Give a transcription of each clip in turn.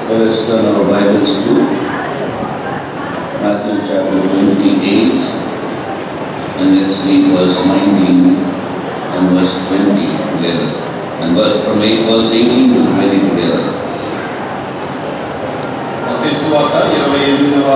Let us turn our Bibles to Matthew chapter 28 and let's read verse 19 and verse 20 together. And verse, from 8, verse 18 to 20 together. మత్తయి సువార్త ఇరవై ఎనిమిదవ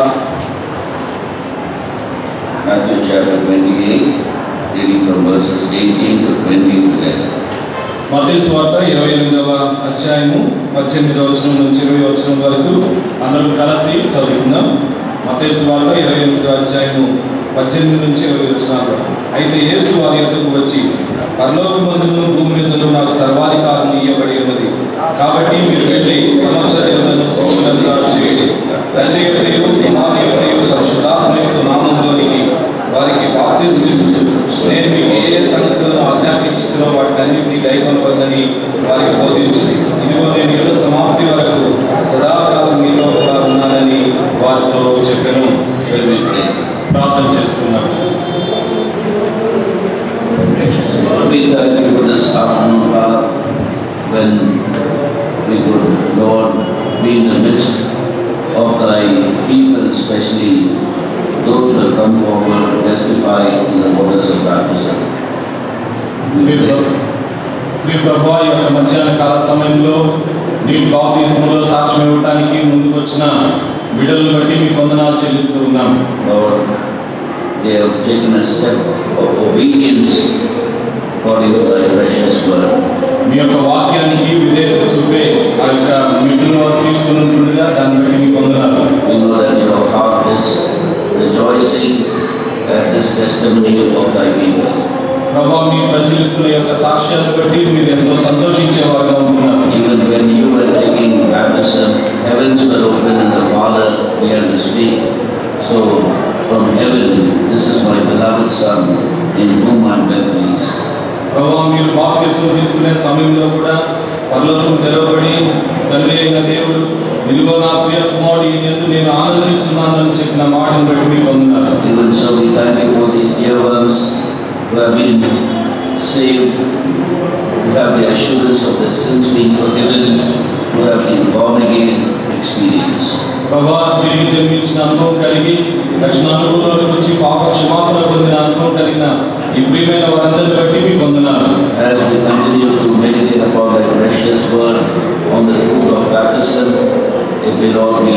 Matthew chapter 28, reading from verses 18 to 20 together. మత్తయి సువార్త ఇరవై ఎనిమిదవ అధ్యాయము పద్దెనిమిదవ వచనం నుంచి ఇరవై వచనం వరకు అందరూ కలిసి చదువుకుందాం మత్తయి సువార్త ఇరవై ఎనిమిదవ అధ్యాయము పద్దెనిమిది నుంచి ఇరవై వచనాలు అయితే యేసు వారి యొద్దకు వచ్చి పరలోకమందును భూమి మీదను నాకు సర్వాధికారం ఇయ్యబడి ఉన్నది కాబట్టి మీరు వెళ్ళి సమస్త జనులను శిష్యులుగా చేయండి తండ్రి యొక్కయు కుమారుని యొక్కయు పరిశుద్ధాత్మ యొక్క నామంలోనికి వారికి బాప్తిస్మం ఇచ్చుచు నేను మీకు ఏ ఏ సంగతులను ఆజ్ఞాపించుతున్నో వాటినన్నింటినీ గైకొనవద్దని వారికి బోధించింది ఇదిగో నేను యుగ సమాప్తి వరకు సదాకాలం మీతో కూడా ఉన్నానని వారితో చెప్పాను Shall we pray? ప్రార్థన చేసుకున్నాను Gracious Lord, we thank you for this afternoon, Father, when we could, Lord, be in the midst of thy people, especially those who have come forward to testify in the waters of baptism. We మీరు pray, మీ ప్రభా ఈ యొక్క మధ్యాహ్న కాల సమయంలో నీ బాప్తిస్మలో సాక్ష్యం ఇవ్వడానికి ముందుకు వచ్చిన బిడ్డలను బట్టి మీ వందనాలు చెల్లిస్తూ ఉన్నాం Lord, they have taken a step of obedience according to thy precious word. మీ యొక్క వాక్యానికి విధేయత చూపే ఆ యొక్క మిడ్లు వారు తీసుకున్నట్లుగా దాన్ని బట్టి మీ వందనాలు We know that your heart is rejoicing at this testimony of thy people. ప్రభా మీ ప్రచురిస్తున్న యొక్క సాక్ష్యాన్ని బట్టి మీరు ఎంతో సంతోషించేవారుగా ఉంటున్నారు Even when you were taking baptism, heavens were open and the Father began to speak. So from heaven, this is my beloved Son, in whom I am well pleased. ప్రభా మీరు బాప్తిసం తీసుకునే సమయంలో కూడా పర్లోకం తెరవబడి తండ్రి అయిన దేవుడు ఇదిగో నా ప్రియ కుమారుడు ఎందు నేను ఆనందించున్నానని చెప్పిన మాటను బట్టి మీకు వందనాలు Even so, we thank you for these dear ones who have been saved, who have the assurance of their sins being forgiven, who have been born again experience. ప్రభా తిరిగి జన్మించిన అనుభవం కలిగి దక్షిణ అనుభవంలోకి వచ్చి పాప క్షమాపణ పొందిన అనుభవం కలిగిన ఈ ప్రియమైన వారందరిని బట్టి మీకు వందనాలు As we continue to meditate upon thy precious word on the fruit of baptism, it will all be,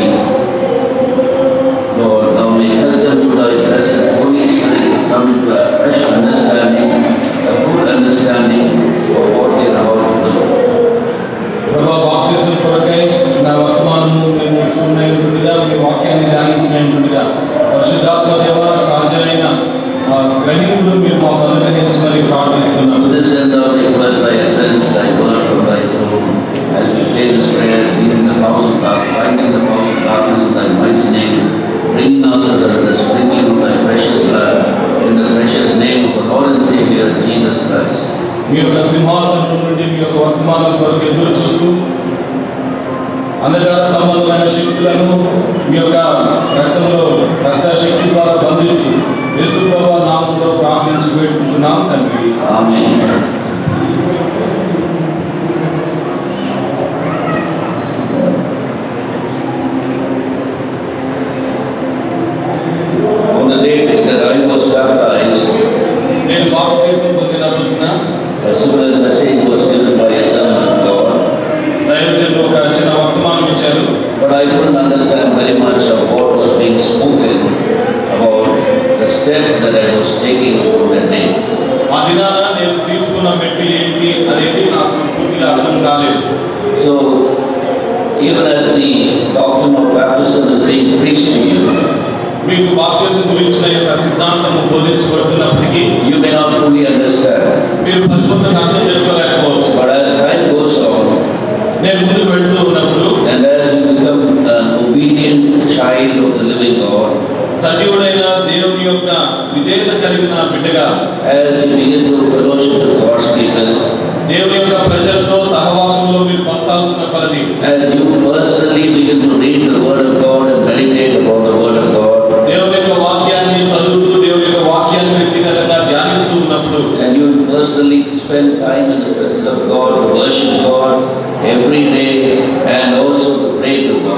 Lord, thou may help them to thy blessed Holy Spirit to come into a fresh understanding, a full understanding of what they are about to do. ప్రభా బాప్తిసం కొరకై నా వర్తమానము మేము చూడనైనట్టుగా మీ వాక్యాన్ని ధ్యానించినట్టుగా పరిశుద్ధాత్మ దేవ రాజైన ఆ గ్రహింపులు మీరు మా అనుగ్రహించమని ప్రార్థిస్తున్నాము To this end, thou request thy utterance, thy word from thy throne, as we pray this prayer, leaving the powers of darkness, binding the powers of darkness in thy mighty name, bringing us under the sprinkling of thy precious blood, in the precious name of the Lord and Savior, Jesus Christ. మీ యొక్క సింహాసనం నుండి మీ యొక్క వర్తమానం కొరకు ఎదురు చూస్తూ అంధకార సంబంధమైన శక్తులను మీ యొక్క రక్తంలో రక్త శక్తి ద్వారా బంధిస్తూ యేసు ప్రభు నామంలో ప్రార్థించి పెట్టుకుంటున్నాం తండ్రి Amen. On the day that I was baptized, నేను బాప్తిసం పొందిన రోజున a similar message was given by a servant of God, దైవజనులు ఒక చిన్న వర్తమానం ఇచ్చారు but I couldn't understand very much of what was being spoken about the step that I was taking on that day. ఆ దినాన నేను తీసుకున్న మెట్టు ఏంటి అనేది నాకు పూర్తిగా అర్థం కాలేదు So, even as the doctrine of baptism is being preached to you, మీకు బాప్తిసం గురించిన యొక్క సిద్ధాంతము బోధించబడుతున్నప్పటికీ you may not fully understand. మీరు పరిపూర్ణంగా అర్థం చేసుకోలేకపోవచ్చు But as time goes on, నేను ముందుకు వెళ్తూ ఉన్నప్పుడు and as you become an obedient child of the living God, సజీవుడైన దేవుని యొక్క విధేయత కలిగిన బిడ్డగా as you begin to fellowship with God's people, దేవుని యొక్క ప్రజలతో సహవాసంలో మీరు కొనసాగుతున్న కొలది as you personally begin to read the Word of God and meditate upon the Word of God, దేవుని యొక్క వాక్యాన్ని చదువుతూ దేవుని యొక్క వాక్యాన్ని వ్యక్తిగతంగా ధ్యానిస్తూ ఉన్నప్పుడు and you personally spend time in the presence of God, to worship God every day, and also to pray to God.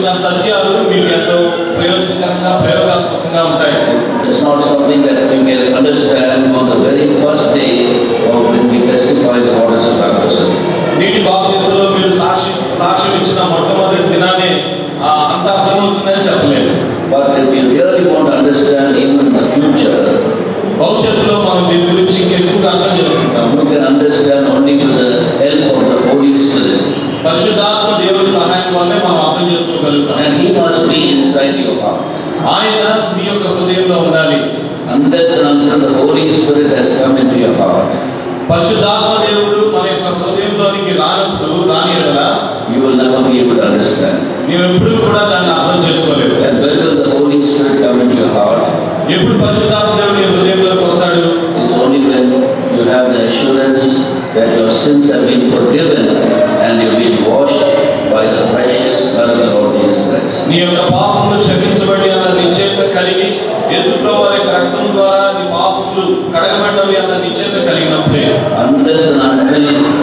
వచ్చిన సత్యాలు మీకు ఎంతో ప్రయోజనకరంగా ప్రయోగాత్మకంగా ఉంటాయి It's not something that we can understand on the very first day or when we testify the waters of baptism. నీటి బాప్తిసంలో మీరు సాక్షి సాక్ష్యం ఇచ్చిన మొట్టమొదటి దినానే ఆ, అంత అర్థమవుతుందని చెప్పలేదు But if you really want to understand even in the future, భవిష్యత్తులో మనం దీని గురించి ఇంకెక్కువగా అర్థం చేసుకుంటాం you can understand only with the help of the Holy Spirit. పరిశుద్ధాత్మ దేవుడి సహాయం వల్లే మనం అర్థం చేసుకోగలుగుతాం And He must be inside your heart. ఆయన మీ యొక్క హృదయంలో ఉండాలి Unless and until the Holy Spirit has come into your heart, పరిశుద్ధాత్మ దేవుడు మన యొక్క హృదయంలోనికి రానప్పుడు రాని ఎడల you will never be able to understand. నీవు ఎప్పుడు కూడా దాన్ని అర్థం చేసుకోలేవు And when will the Holy Spirit come into your heart? ఎప్పుడు పరిశుద్ధాత్మ దేవుడు నీ హృదయంలోకి వస్తాడు It's only when you have the assurance that your sins have been forgiven and you've been washed by the precious blood of the Lord Jesus Christ. నీ యొక్క పాపములు క్షమించబడి అన్న నిశ్చయత కలిగి యేసుప్రభు వారి యొక్క రక్తం ద్వారా నీ పాపములు కడగబడినవి అన్న నిశ్చయత కలిగినప్పుడే Unless and until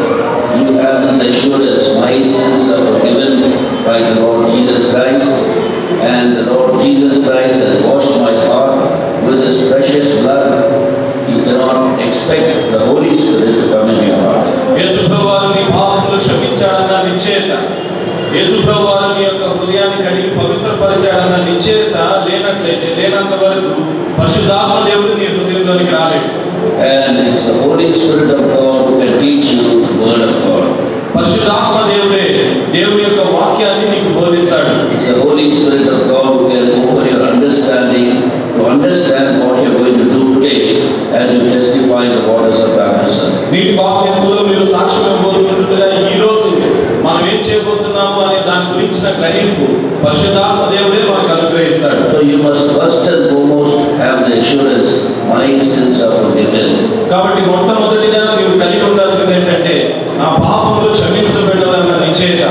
you have this assurance, my sins are forgiven by the Lord Jesus Christ, and the Lord Jesus Christ has washed my heart with his precious blood, you cannot expect the Holy Spirit to come in your heart. యేసుప్రభు వారు నీ పాపములు క్షమించాడన్న నిశ్చయత యేసుప్రభు వారు నీ యొక్క హృదయాన్ని కడిగి పవిత్రపరిచాడన్న నిశ్చయత లేనట్లయితే లేనంత వరకు పరిశుద్ధాత్మ దేవుడు నీ హృదయంలోనికి రాలేడు And it's the Holy Spirit of God who can teach you the Word of God. పరిశుద్ధాత్మ దేవుడే దేవుని యొక్క వాక్యాన్ని నీకు బోధిస్తాడు It's the Holy Spirit of God who can open your understanding to understand what you're going to do today as you testify the waters of baptism. నీటి బాప్తిస్మలో మీరు సాక్ష్యం ఇవ్వబోతుండగా ఈ రోజు మనం ఏం చేయబోతున్నాము అనే దాని గురించిన గ్రహింపు పరిశుద్ధాత్మ దేవుడే మనకు అనుగ్రహిస్తాడు So you must first and foremost have the assurance, my sins are forgiven. కాబట్టి మొట్టమొదటిగా నీవు కలిగి ఉండాల్సింది ఏంటంటే నా పాపములు క్షమించబడ్డదన్న నిశ్చయత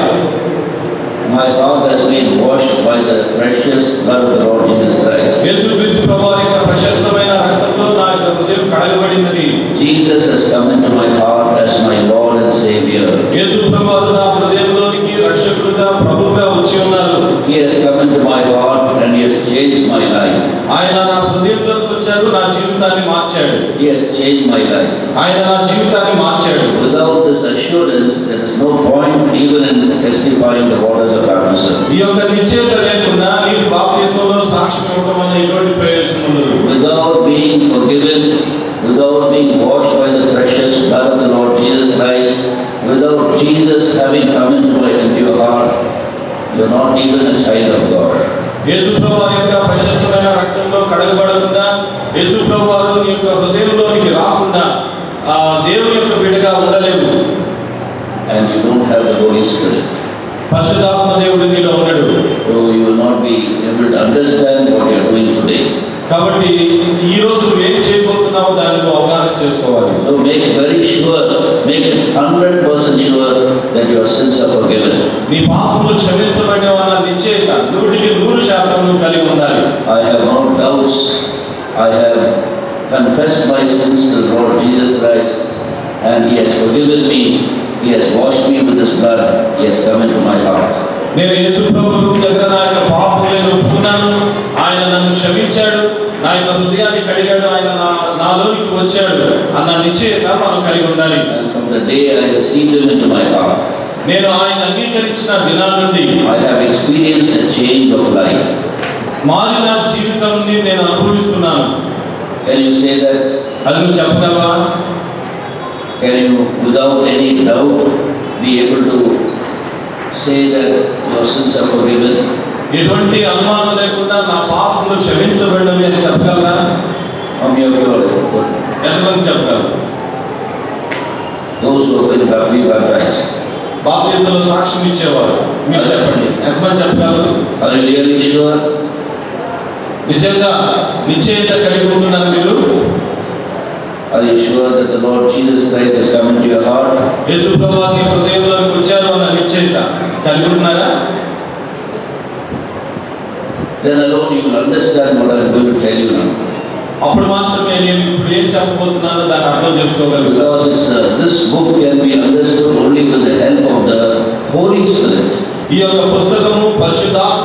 My heart has been washed by the precious blood of the Lord Jesus Christ. యేసుక్రీస్తు ప్రభువారి యొక్క ప్రశస్తమైన రక్తంలో నా యొక్క హృదయం కడగబడినది Jesus has come into my heart as my Lord and Savior. యేసు ప్రభువారు నా హృదయంలోనికి రక్షకుడుగా ప్రభువుగా వచ్చి ఉన్నారు He has come into my heart and He has changed my life. ఆయన నా హృదయంలోకి వచ్చాడు నా జీవితాన్ని మార్చాడు He has changed my life. ఆయన నా జీవితాన్ని మార్చాడు Without this assurance, there is no point even in testifying the waters of baptism. ఈ యొక్క నిశ్చయత లేకుండా నీకు బాప్తిస్మంలో సాక్ష్యం ఇవ్వడం వల్ల ఎటువంటి ప్రయోజనం ఉండదు Without being forgiven, without being washed by the precious blood of the Lord Jesus Christ, without Jesus having come into, my, into your heart, you're not even a child of God. యేసుప్రభు వారి యొక్క ప్రశస్తమైన రక్తంలో కడగబడకుండా యేసుప్రభు వారు నీ యొక్క హృదయంలోనికి రాకుండా ఆ దేవుని యొక్క బిడ్డగా ఉండలేవు And you don't have the Holy Spirit. పరిశుద్ధాత్మ దేవుడు నీలో ఉండడు So you will not be able to understand what you're doing today. కాబట్టి ఈ రోజు నువ్వు ఏం చేయబోతున్నావో దాన్ని నువ్వు అవగాహన చేసుకోవాలి So make very sure, make it 100% sure that your sins are forgiven. నీ పాపములు క్షమించబడినవన్న నిశ్చయత నూటికి నూరు శాతం నువ్వు కలిగి ఉండాలి I have no doubts. I have confessed my sins to the Lord Jesus Christ, and He has forgiven me. He has washed me with His blood. He has come into my heart. నేను యేసు ప్రభు దగ్గర నా యొక్క పాపములను ఒప్పుకున్నాను ఆయన నన్ను క్షమించాడు నా యొక్క హృదయాన్ని కడిగాడు ఆయన నా నాలోనికి వచ్చాడు అన్న నిశ్చయత మనం కలిగి ఉండాలి And from the day I received Him into my heart, నేను ఆయన అంగీకరించిన దినాల నుండి I have experienced a change of life. మారిన జీవితాన్ని నేను అనుభవిస్తున్నాను Can you say that? అది నువ్వు చెప్పగలవా Can you, without any doubt, be able to say that your sins are forgiven? ఎటువంటి అనుమానం లేకుండా నా పాపములు క్షమించబడినవి అని చెప్పగలరా From your pure ఎంతమంది చెప్పగలరు those who have been be baptized. బాప్తిజంలో సాక్ష్యం ఇచ్చేవారు మీరు చెప్పండి ఎంతమంది చెప్పగలరు Are you really sure? నిజంగా నిశ్చయత కలిగి ఉంటున్నారు మీరు Are you sure that the Lord Jesus Christ has come into your heart? యేసు ప్రభువా నీ హృదయంలోకి వచ్చారు అన్న నిశ్చయత కలిగి ఉంటున్నారా Then alone you will understand what I am going to tell you now. అప్పుడు మాత్రమే నేను ఇప్పుడు ఏం చెప్పబోతున్నానో దాన్ని అర్థం చేసుకోగలుగుతా Because it's, uh, this book can be understood only with the help of the Holy Spirit. ఈ యొక్క పుస్తకము పరిశుద్ధాత్మ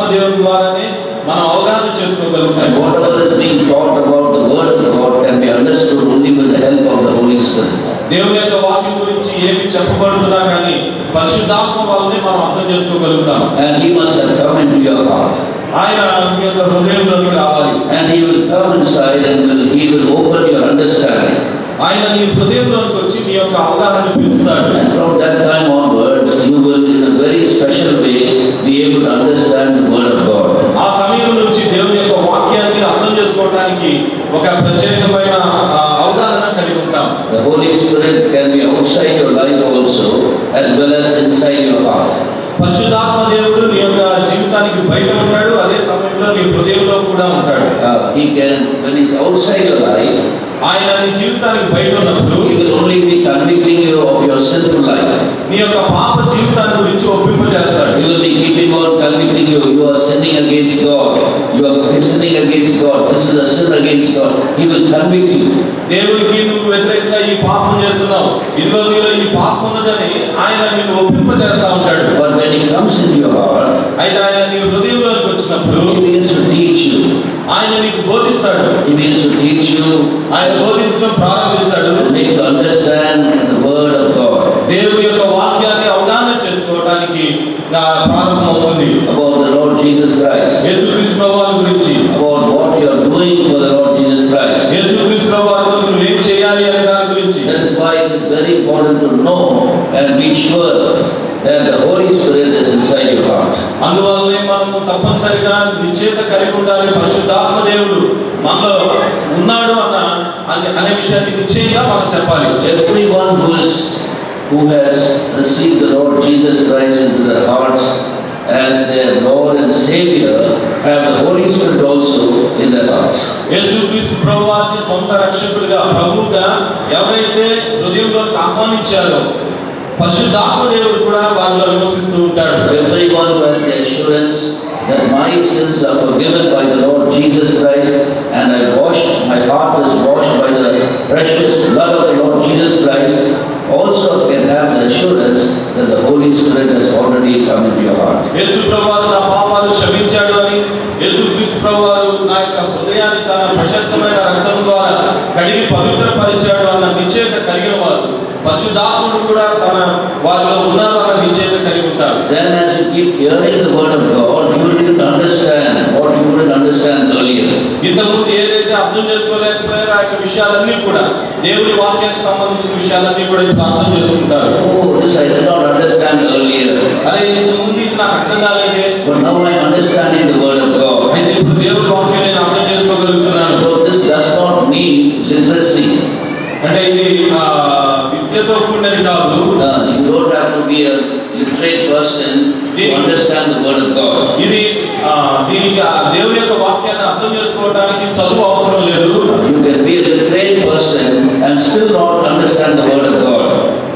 దేవుని ద్వారానే మనం అవగాహన చేసుకోగలుగుతాం And whatever is being taught about the Word of God can be understood only with the help of the Holy Spirit. దేవుని యొక్క వాక్యం గురించి ఏమి చెప్పబడుతున్నా కానీ పరిశుద్ధాత్మ వల్లనే మనం అర్థం చేసుకోగలుగుతాం And He must have come into your heart. ఆయన మీ యొక్క హృదయంలోకి రావాలి And He will come inside and will, He will open your understanding. ఆయన నీ హృదయంలోకి వచ్చి నీ యొక్క అవగాహన పెంచుతాడు And from that time onwards, you will in a very special way be able to understand the Word of God. ఆ సమయం నుంచి దేవుని యొక్క వాక్యాన్ని అర్థం చేసుకోవడానికి ఒక ప్రత్యేకమైన ఆ, అవగాహన కలిగి ఉంటాం The Holy Spirit can be outside your life also, as well as inside your heart. పరిశుద్ధాత్మ దేవుడు నీ యొక్క జీవితానికి బయట ఉంటాడు అదే సమయంలో నీ హృదయంలో కూడా ఉంటాడు Uh, he can, when He's outside your life, ఆయన నీ జీవితానికి బయట ఉన్నప్పుడు He will only be convicting you of your sinful life. నీ యొక్క పాప జీవితాన్ని గురించి ఒప్పింపజేస్తాడు He will be keeping on convicting you. You are sinning against God. You are sinning against God. This is a sin against God. He will convict you. దేవుడికి నువ్వు వ్యతిరేకంగా ఈ పాపం చేస్తున్నావు ఇదిగో నీలో ఈ పాపం ఉన్నదని ఆయన నిన్ను ఒప్పింపజేస్తా ఉంటాడు But when He comes into your heart, అయితే ఆయన నీ హృదయంలోకి వచ్చినప్పుడు He begins to teach you. ఆయన నీకు బోధిస్తాడు He begins to teach you ఆయన బోధించడం ప్రారంభిస్తాడు and make you understand the Word of God దేవుడి యొక్క వాక్యాన్ని అవగాహన చేసుకోవడానికి నా ప్రారంభమవుతుంది about the Lord Jesus Christ, యేసుక్రీస్తు ప్రభువారి గురించి about what you are doing for the Lord Jesus Christ. యేసుక్రీస్తు ప్రభువారి కొరకు నువ్వు ఏం చేయాలి అనే దాని గురించి That is why it is very important to know and be sure that the Holy Spirit is inside your heart. అందువల్లనే మనము తప్పనిసరిగా నిశ్చేత కలిగి ఉండాలి పరిశుద్ధాత్మ దేవుడు మనలో ఉన్నాడు అన్న అనే- అనే విషయాన్ని నిశ్చయంగా మనం చెప్పాలి Everyone who is who has received the Lord Jesus Christ into their hearts as their Lord and Savior have the Holy Spirit also in their hearts. యేసుక్రీస్తు ప్రభువాన్ని సొంత రక్షకుడిగా ప్రభువుగా ఎవరైతే హృదయంలోకి ఆహ్వానించారో పరిశుద్ధాత్మ దేవుడు కూడా వారిలో నివసిస్తూ ఉంటాడు Everyone who has the assurance that my sins are forgiven by the Lord Jesus Christ and I washed, my heart is washed by the precious blood of the Lord Jesus Christ also can have the assurance that the Holy Spirit has already come into your heart. యేసు ప్రభువారు నా పాపాలు క్షమించాడు అని యేసు క్రీస్తు ప్రభువారు నా యొక్క హృదయాన్ని తన ప్రశస్తమైన రక్తం ద్వారా కడిగి పవిత్రపరిచాడు అన్న నిశ్చయత కలిగిన వారు పరిశుద్ధాత్ముడు కూడా తన వారిలో ఉన్నారు అన్న నిశ్చయత కలిగి ఉంటారు Then as you keep hearing the word of God, you will understand what you couldn't understand earlier. ఇంతకుముందు ఏదైతే అర్థం చేసుకోలేకపోయారో ఆ యొక్క విషయాలన్నీ కూడా దేవుని వాక్యానికి సంబంధించిన విషయాలన్నీ కూడా ఇప్పుడు అర్థం చేసుకుంటారు Oh, this I did not understand earlier. అరే ఇంతకుముందు ఇది నాకు అర్థం కాలేదే But now I am understanding the word of God. అయితే ఇప్పుడు దేవుని వాక్యం నేను అర్థం చేసుకోగలుగుతున్నాను So this does not mean literacy. అంటే ఇది ఆ, విద్యతో కూడినది కాదు Uh, you don't have to be a literate person to understand the word of God. ఇది ఆ, దీనికి ఆ దేవుని యొక్క వాక్యాన్ని అర్థం చేసుకోవడానికి చదువు అవసరం లేదు You can be a literate person and still not understand the word of God.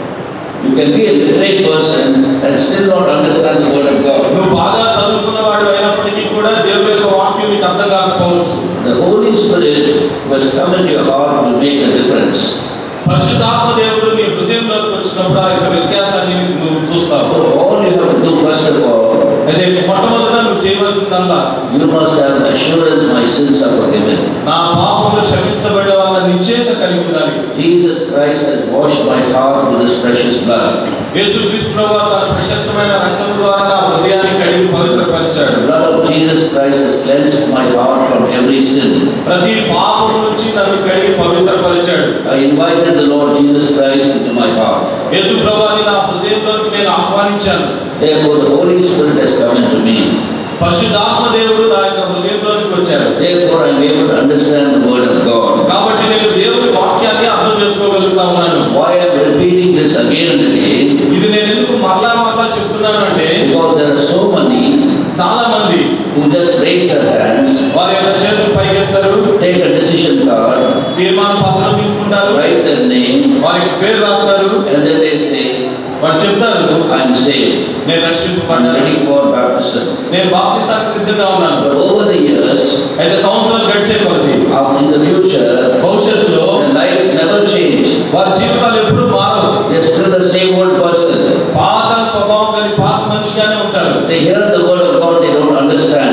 You can be a literate person and still not understand the word of God. నువ్వు బాగా చదువుకున్నవాడు అయినప్పటికీ కూడా దేవుని యొక్క వాక్యం నీకు అర్థం కాకపోవచ్చు The Holy Spirit who has come into your heart will make a difference. పరిశుద్ధాత్మ దేవుడు నీ హృదయంలోకి వచ్చినప్పుడు ఆ యొక్క వ్యత్యాసాన్ని నువ్వు చూస్తావు So all you have to do first of all, అయితే మొట్టమొదట నువ్వు చేయవలసిందల్లా you must have assurance my sins are forgiven. నా పాపములు క్షమించబడే వాళ్ళ నిశ్చయత కలిగి ఉండాలి Jesus Christ has washed my heart with his precious blood. యేసు క్రీస్తు ప్రభువు తన ప్రశస్తమైన రక్తం ద్వారా నా హృదయాన్ని కడిగి పవిత్రపరిచాడు The blood of Jesus Christ has cleansed my heart from every sin. ప్రతి పాపం నుంచి నన్ను కడిగి పవిత్రపరిచాడు I invited the Lord Jesus Christ into my heart. యేసు ప్రభువాని నా హృదయంలోకి నేను ఆహ్వానించాను Therefore, the Holy Spirit has come into me. పరిశుద్ధాత్మ దేవుడు నా యొక్క హృదయంలోనికి వచ్చాడు Therefore, I am able to understand the Word of God. కాబట్టి నేను దేవుని వాక్యాన్ని అర్థం చేసుకోగలుగుతా ఉన్నాను Why I am repeating this again and again? ఇది నేను ఎందుకు మరలా మరలా చెప్తున్నాను అంటే Because there are so many చాలా మంది who just raise their hands, వారి యొక్క చేతులు పైకెత్తారు take a decision card, తీర్మాన పత్రం తీసుకుంటారు write their name, వారి యొక్క పేరు రాస్తారు and then they say, వారు చెప్తారు I am saved. నేను I am రక్షింపబడ్డాను ready for baptism. నేను బాప్తిసానికి సిద్ధంగా ఉన్నాను But over the years, అయితే సంవత్సరాలు గడిచే కొద్ది out in the future, భవిష్యత్తులో their lives never change. వారి జీవితాలు ఎప్పుడు మారవు They are still the same old person. పాత స్వభావం కానీ పాత మనిషిగానే ఉంటారు They hear the word of God, they don't understand.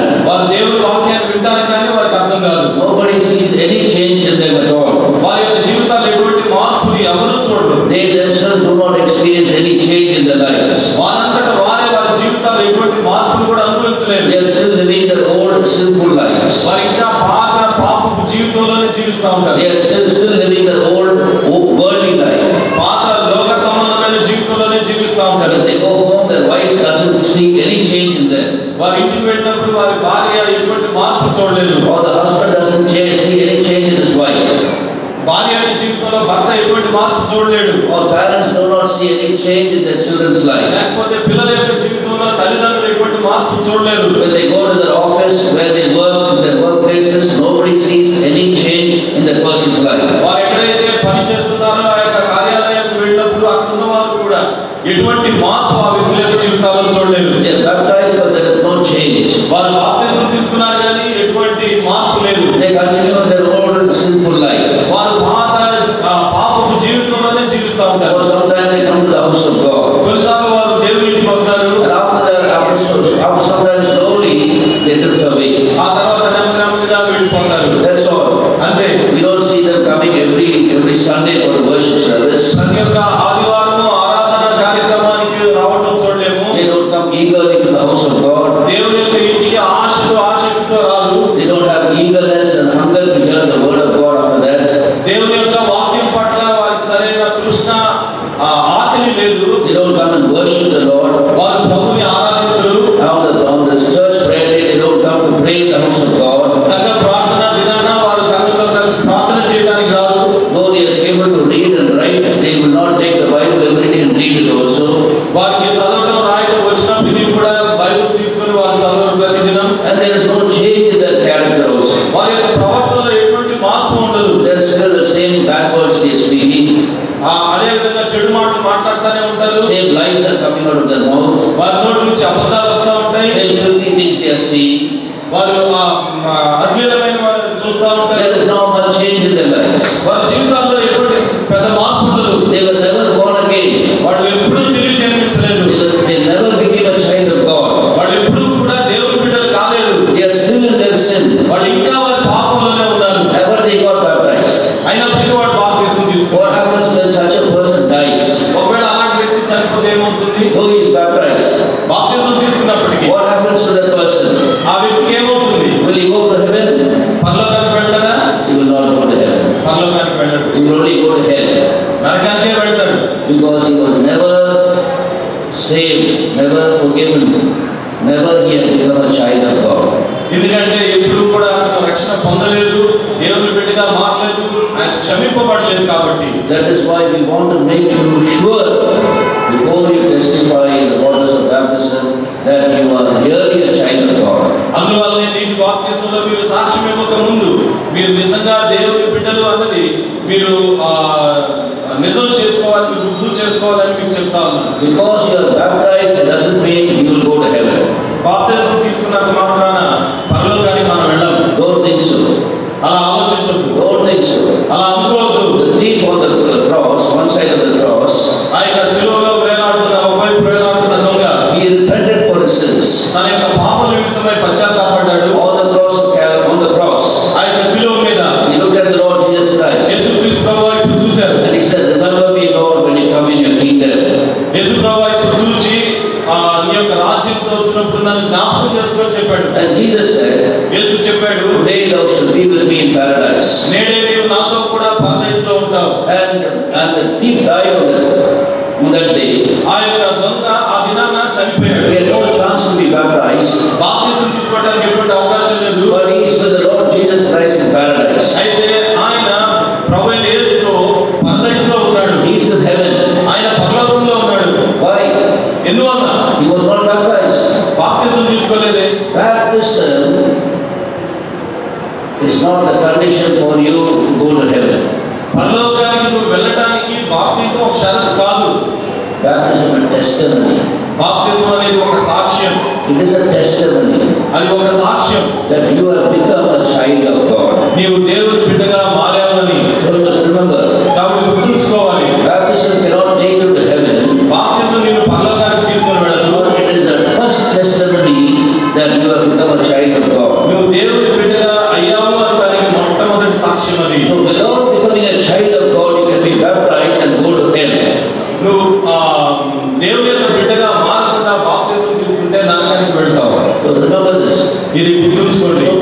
sinful lives. వారు ఇంకా పాత పాపపు జీవితంలోనే జీవిస్తూ ఉంటారు They are still, still living their old, old worldly life. పాత లోక సంబంధమైన జీవితంలోనే జీవిస్తూ ఉంటారు When they go home, their wife doesn't see any change in them. వారి ఇంటికి వెళ్ళినప్పుడు వారి భార్య ఎటువంటి మార్పు చూడలేదు Or the husband doesn't change, see any change in his wife. భార్య యొక్క జీవితంలో భర్త ఎటువంటి మార్పు చూడలేడు Or parents do not see any change in their children's life. లేకపోతే పిల్లల యొక్క జీవితంలో తల్లిదండ్రులు ఎటువంటి మార్పు చూడలేరు When they go to their office, where they work, in their workplaces, nobody sees any change in that person's life. వారు ఎక్కడైతే పని చేస్తున్నారో ఆ యొక్క కార్యాలయానికి వెళ్ళినప్పుడు అక్కడ ఉన్న వారు కూడా ఎటువంటి మార్పు ఆ వ్యక్తుల యొక్క జీవితాల్లో చూడలేరు They are baptized, but there is no change. వారు బాప్తిసం తీసుకున్నారు కానీ ఎటువంటి మార్పు లేదు They continue their old sinful life. వారు పాత ఆ, పాపపు జీవితంలోనే జీవిస్తూ ఉంటారు Or sometimes they come to the house of God. కొన్నిసార్లు వారు దేవుని ఇంటికి వస్తారు And after that, after, so- after sometimes slowly, they drift away. ఆ తర్వాత నెమ్మది నెమ్మదిగా వెళ్ళిపోతారు That's all. అంతే We don't see them coming every every Sunday for the worship service. ప్రతి ఒక్క ఆదివారము ఆరాధన కార్యక్రమానికి రావడం చూడలేము They don't come eagerly to the house of God. దేవుని యొక్క ఇంటికి ఆశతో ఆసక్తితో రారు They don't have eagerness and hunger to hear the word of God after that. దేవుని యొక్క వాక్యం పట్ల వారికి సరైన తృష్ణ ఆ, ఆకలి లేదు They don't come and worship the Lord. వారు ప్రభుని ఆరాధించరు Now the, on this church prayer day, they don't come to pray in the house of God. సంఘ ప్రార్థన దినాన వారు సంఘంలో కలిసి ప్రార్థన చేయడానికి రారు Though they are able to read and write, they will not take the Bible every day and read it also. వారికి చదవడం రాయడం వచ్చినప్పటికీ కూడా బైబిల్ తీసుకొని వారు చదవరు ప్రతి దినం And there is no change in their character also. వారి యొక్క ప్రవర్తనలో ఎటువంటి మార్పు ఉండదు They are still the same bad words they are speaking. ఆ, అదే విధంగా చెడు మాటలు మాట్లాడుతూనే ఉంటారు Same lies are coming out of their mouth. వారి నోటి నుంచి అబద్ధాలు వస్తూ ఉంటాయి Same filthy things they are seeing. వారు ఆ, ఆ, అశ్లీలమైన వారిని చూస్తూ ఉంటారు There is not much change in their lives. వారి జీవితాల్లో ఎటువంటి పెద్ద మార్పు ఉండదు They were never born again. వాళ్ళు ఎప్పుడూ తిరిగి జన్మించలేదు They, were, they never became a child of God. వాళ్ళు ఎప్పుడూ కూడా దేవుని బిడ్డలు కాలేదు They are still in their sin. వాళ్ళు ఇంకా వారి పాపంలోనే ఉన్నారు Ever they got baptized. అయినప్పటికీ వాడు బాప్తిసం What తీసుకోవాలి happens when such a person dies? ఒకవేళ అలాంటి వ్యక్తి చనిపోతే ఏమవుతుంది Though he is baptized, బాప్తిసం తీసుకున్నప్పటికీ what happens to that person? ఆ వ్యక్తికి ఏమవుతుంది Will he go to heaven? పరలోకానికి వెళ్తాడా He will not go to heaven. పరలోకానికి వెళ్ళడు He will only go to hell నరకానికే వెళ్తాడు because he was never saved, never forgiven, never he had become a child of God. ఎందుకంటే ఎప్పుడు కూడా అతను రక్షణ పొందలేదు దేవుని బిడ్డగా మారలేదు ఆయన క్షమింపబడలేదు కాబట్టి That is why we want to make you sure before you testify in the waters of baptism that you are really a child of God. అందువల్లనే నీటి బాప్తిసంలో మీరు సాక్ష్యం ఇవ్వక ముందు మీరు నిజంగా దేవుని బిడ్డలు అన్నది మీరు ఆ, నిజం చేసుకోవాలి మీరు రుజువు చేసుకోవాలని మీకు చెప్తా ఉన్నాను Because you are baptized doesn't mean you will go to heaven. బాప్తిసం తీసుకున్నంత మాత్రాన పరలోకానికి మనం వెళ్ళాము Don't think so. అలా ఆలోచించొద్దు Don't think so. అలా అనుకోవద్దు The thief on the cross, one side of the cross, ఆ యొక్క శిలువలో వేలాడుతున్న ఒకవైపు వేలాడుతున్న దొంగ he repented for his sins. తన యొక్క పాపల నిమిత్తమై పశ్చాత్తాపడ్డాడు On the cross of Cal- on the cross, ఆ యొక్క శిలువ మీద he looked at the Lord Jesus Christ యేసు క్రీస్తు ప్రభు వైపు చూశారు and he said, Remember me, Lord, when you come in your kingdom. యేసు ప్రభు వైపు చూచి ఆ నీ యొక్క రాజ్యంతో వచ్చినప్పుడు నన్ను జ్ఞాపకం చేసుకొని చెప్పాడు And Jesus said, యేసు చెప్పాడు Today thou shalt be with me in paradise. నేడే నీవు నాతో కూడా పరదేశంలో ఉంటావు And, and the thief died on that, on that day. ఆ యొక్క దొంగ ఆ దినాన చనిపోయాడు He had no chance to be baptized, బాప్తిసం తీసుకోవడానికి ఎటువంటి అవకాశం లేదు but he is with the Lord Jesus Christ in paradise. అయితే ఆయన ప్రభు అయిన యేసుతో పరదేశంలో ఉన్నాడు He is in heaven. ఆయన పరలోకంలో ఉన్నాడు Why? ఎందువల్ల He was not baptized. బాప్తిసం తీసుకోలేదే Baptism is not the condition for you to go to heaven. పరలోకానికి నువ్వు వెళ్ళటానికి బాప్తిసం ఒక షరతు కాదు Baptism is a testimony. బాప్తిసం అనేది ఒక సాక్ష్యం It is a testimony అది ఒక సాక్ష్యం that you have become a child of God. నీవు దేవుని బిడ్డగా మారావని So you must remember, కాబట్టి గుర్తుంచుకోవాలి baptism cannot take you to heaven. బాప్తిసం నేను పరలోకానికి తీసుకొని వెళ్ళదు But it is the first testimony that you have become a child of God. నువ్వు దేవుని బిడ్డగా అయ్యావు అనడానికి మొట్టమొదటి సాక్ష్యం అది So without becoming a child of God, you can be baptized and go to hell. నువ్వు ఆ, దేవుని యొక్క బిడ్డగా మారకుండా బాప్తిసం తీసుకుంటే నరకానికి వెళ్తావు So remember this. ఇది గుర్తుంచుకోండి So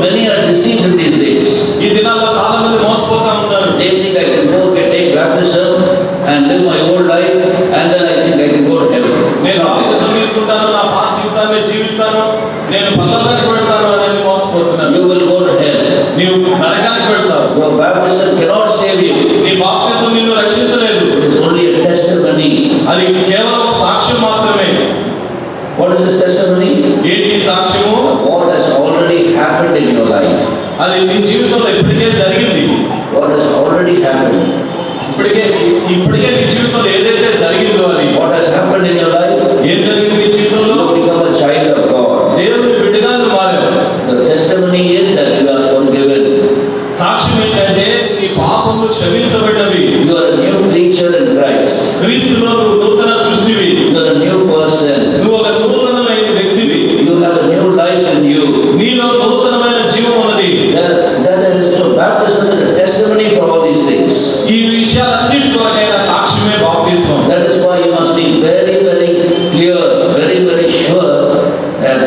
మోసపోతున్నావు You will go to hell. నీవు నరకానికి వెళ్తావు Your baptism cannot save you. నీ బాప్తిజం నిన్ను రక్షించలేదు It is only a testimony. అది కేవలం ఒక సాక్ష్యం మాత్రమే What is this testimony? ఏంటి ఈ సాక్ష్యము What has already happened in your life? అది నీ జీవితంలో ఇప్పటికే జరిగింది What has already happened? ఇప్పటికే ఇప్పటికే నీ జీవితంలో ఏదైతే జరిగిందో అది What has happened in your life? ఏం జరిగింది నీ జీవితంలో You become a child of God. దేవుని బిడ్డగా నువ్వు మారావు The testimony is that you are forgiven. సాక్ష్యం ఏంటంటే నీ పాపములు క్షమించబడినవి You are a new creature in Christ. క్రీస్తులో నువ్వు నూతన సృష్టివి You are a new person. నువ్వు ఒక నూతనమైన వ్యక్తివి You have a new life in you. నీలో నూతనమైన జీవం ఉన్నది That, that is, so baptism is a testimony for all these things. ఈ విషయాలన్నిటి కొరకైన సాక్ష్యమే బాప్తిస్మం That is why you must be very, very clear, very, very sure that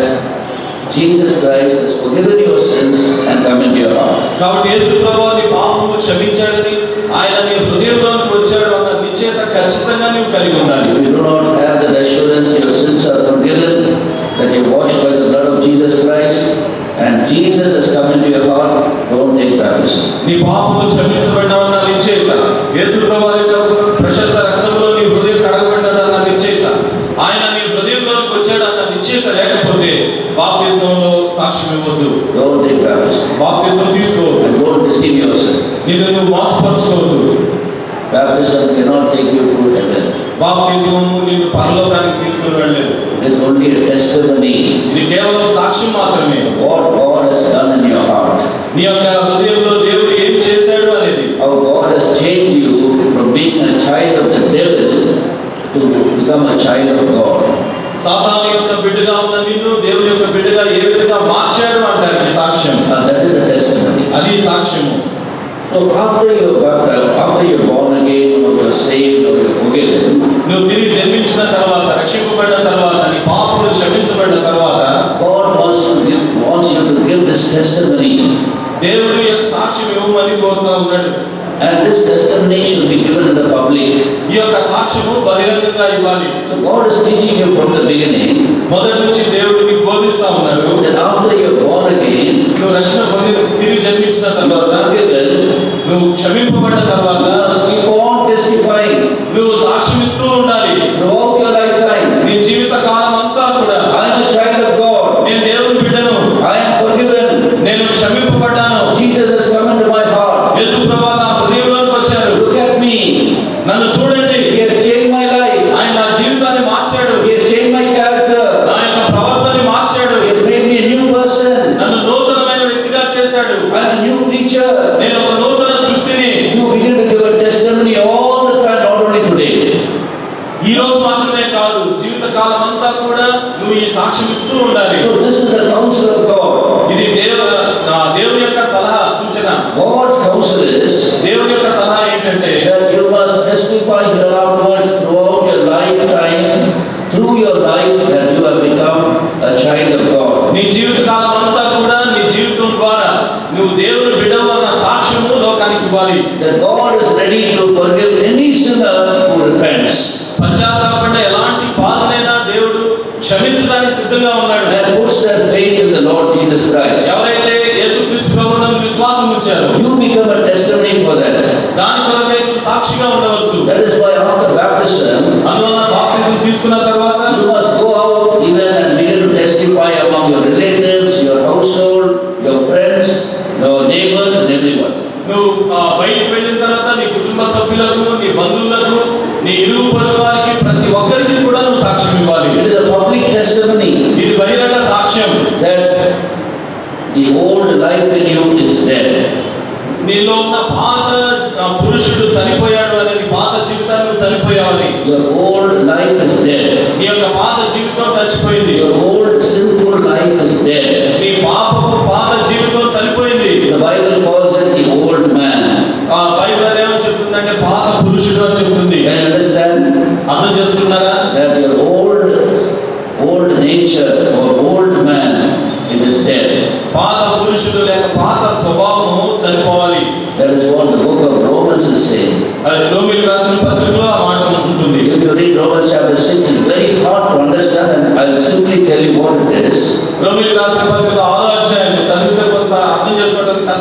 Jesus Christ has forgiven your sins and come into your heart. కాబట్టి యేసు ప్రభువు నీ పాపము క్షమించాడని ఆయన నీ హృదయంలోనికి వచ్చాడు అన్న నిశ్చయత ఖచ్చితంగా నువ్వు కలిగి ఉండాలి If you do not have that assurance your sins are forgiven, that you're washed by the blood of Jesus Christ, and Jesus has come into your heart, don't take baptism. నీ పాపము క్షమించబడినవన్న నిశ్చయత యేసు ప్రభు యొక్క ప్రశస్త రక్తంలో నీ హృదయం కడగబడినదన్న నిశ్చయత ఆయన నీ హృదయంలోనికి వచ్చాడన్న నిశ్చయత లేకపోతే బాప్తిజంలో సాక్ష్యం ఇవ్వద్దు Don't take baptism. బాప్తిజం తీసుకోవద్దు And don't deceive yourself. నిన్ను నువ్వు మోసపరచుకోవద్దు Baptism cannot take you to heaven. బాప్తిజము నిన్ను పరలోకానికి తీసుకుని వెళ్ళలేదు It is only a testimony ఇది కేవలం సాక్ష్యం మాత్రమే what God has done in your heart. నీ యొక్క హృదయంలో దేవుడు ఏం చేశాడు అనేది How God has changed you from being a child of the devil to become a child of God. సాతాను యొక్క బిడ్డగా ఉన్న నిన్ను దేవుని యొక్క బిడ్డగా ఏ విధంగా మార్చాడు అంటారు ఈ సాక్ష్యం And that is a testimony. అది సాక్ష్యము So after you're baptized, after you're born again, or you're saved, or you're forgiven, నువ్వు తిరిగి జన్మించిన తర్వాత రక్షింపబడిన తర్వాత నీ పాపములు క్షమించబడిన తర్వాత God wants to give, wants you to give this testimony. దేవుడు యొక్క సాక్ష్యం ఇవ్వమని కోరుతా ఉన్నాడు And this testimony should be given in the public. ఈ యొక్క సాక్ష్యము బహిరంగంగా ఇవ్వాలి So God is teaching you from the beginning మొదటి నుంచి దేవుడు నీకు బోధిస్తా ఉన్నాడు that after you're born again, నువ్వు రక్షణ పొంది తిరిగి జన్మించిన you తర్వాత are forgiven, నువ్వు క్షమింపబడిన తర్వాత you must keep on testifying నువ్వు సాక్ష్యం ఇస్తూ ఉండాలి throughout your lifetime. నీ జీవిత కాలం అంతా కూడా I am a child of God. నేను దేవుని బిడ్డను I am forgiven. నేను క్షమింపబడ్డాను Jesus has come into my heart. యేసు ప్రభు నా హృదయంలోకి వచ్చాడు Look at me. నన్ను చూడండి He has changed my life. ఆయన నా జీవితాన్ని మార్చాడు He has changed my character. నా యొక్క ప్రవర్తనని మార్చాడు He has made me a new person. నన్ను నూతనమైన వ్యక్తిగా చేశాడు I am a new creature. నేను ఒక నూతన సృష్టిని You begin to give a testimony all the time, not only today. ఈ రోజు మాత్రమే కాదు జీవిత కాలం అంతా కూడా నువ్వు ఈ సాక్ష్యం ఇస్తూ ఉండాలి So this is the counsel of God. ఇది దేవ నా దేవుని యొక్క సలహా సూచన God's counsel is దేవుని యొక్క సలహా ఏంటంటే that you must testify hereafterwards throughout your lifetime, through your life, that you have become a child of God. నీ జీవిత కాలం అంతా కూడా నీ జీవితం ద్వారా నువ్వు దేవుని బిడ్డవు అన్న సాక్ష్యము లోకానికి ఇవ్వాలి That God is ready to forgive any sinner who repents పశ్చాత్తాపడిన ఎలాంటి పాలనైనా దేవుడు క్షమించడానికి సిద్ధంగా ఉన్నాడు and puts their faith in the Lord Jesus Christ. ఎవరైతే యేసుక్రీస్తు ప్రభువునందు విశ్వాసం ఉంచారో You become a testimony for that. దాని కొరకై నువ్వు సాక్షిగా ఉండవచ్చు That is why after baptism, అందువలన బాప్తిజం తీసుకున్న తర్వాత you must go out even and begin to testify among your relatives, your household, your friends, your neighbors, and everyone. నువ్వు ఆ, బయటికి వెళ్ళిన తర్వాత నీ కుటుంబ సభ్యులకు నీ బంధువులకు నీ ఇరుగు పొరుగు వారికి ప్రతి ఒక్కరికి కూడా నువ్వు సాక్ష్యం ఇవ్వాలి It is a public testimony ఇది బహిరంగ సాక్ష్యం that the old life in you is dead. నీలో ఉన్న పాత ఆ, పురుషుడు చనిపోయాడు అనే నీ పాత జీవితాన్ని నువ్వు చనిపోయావని Your old life is dead. నీ యొక్క పాత జీవితం చచ్చిపోయింది Your old sinful life is dead. నీ పాపపు పాత జీవితం చనిపోయింది The Bible calls it the old man. ఆ బైబిల్ ఏమో చెప్తుందంటే పాత పురుషుడు అని చెప్తుంది Can you understand అర్థం చేస్తున్నారా that your old, old nature or old man, it is dead? పాత పురుషుడు లేక పాత స్వభావము చనిపోవాలి That is what the book of Romans is saying. అది రోమిల్ రాసిన పత్రికలో ఆ మాట ఉంటుంది If you read Romans chapter 6, it's very hard to understand, and I'll simply tell you what it is. రోమిల్ రాసిన పత్రిక ఆరో అధ్యాయం చదివితే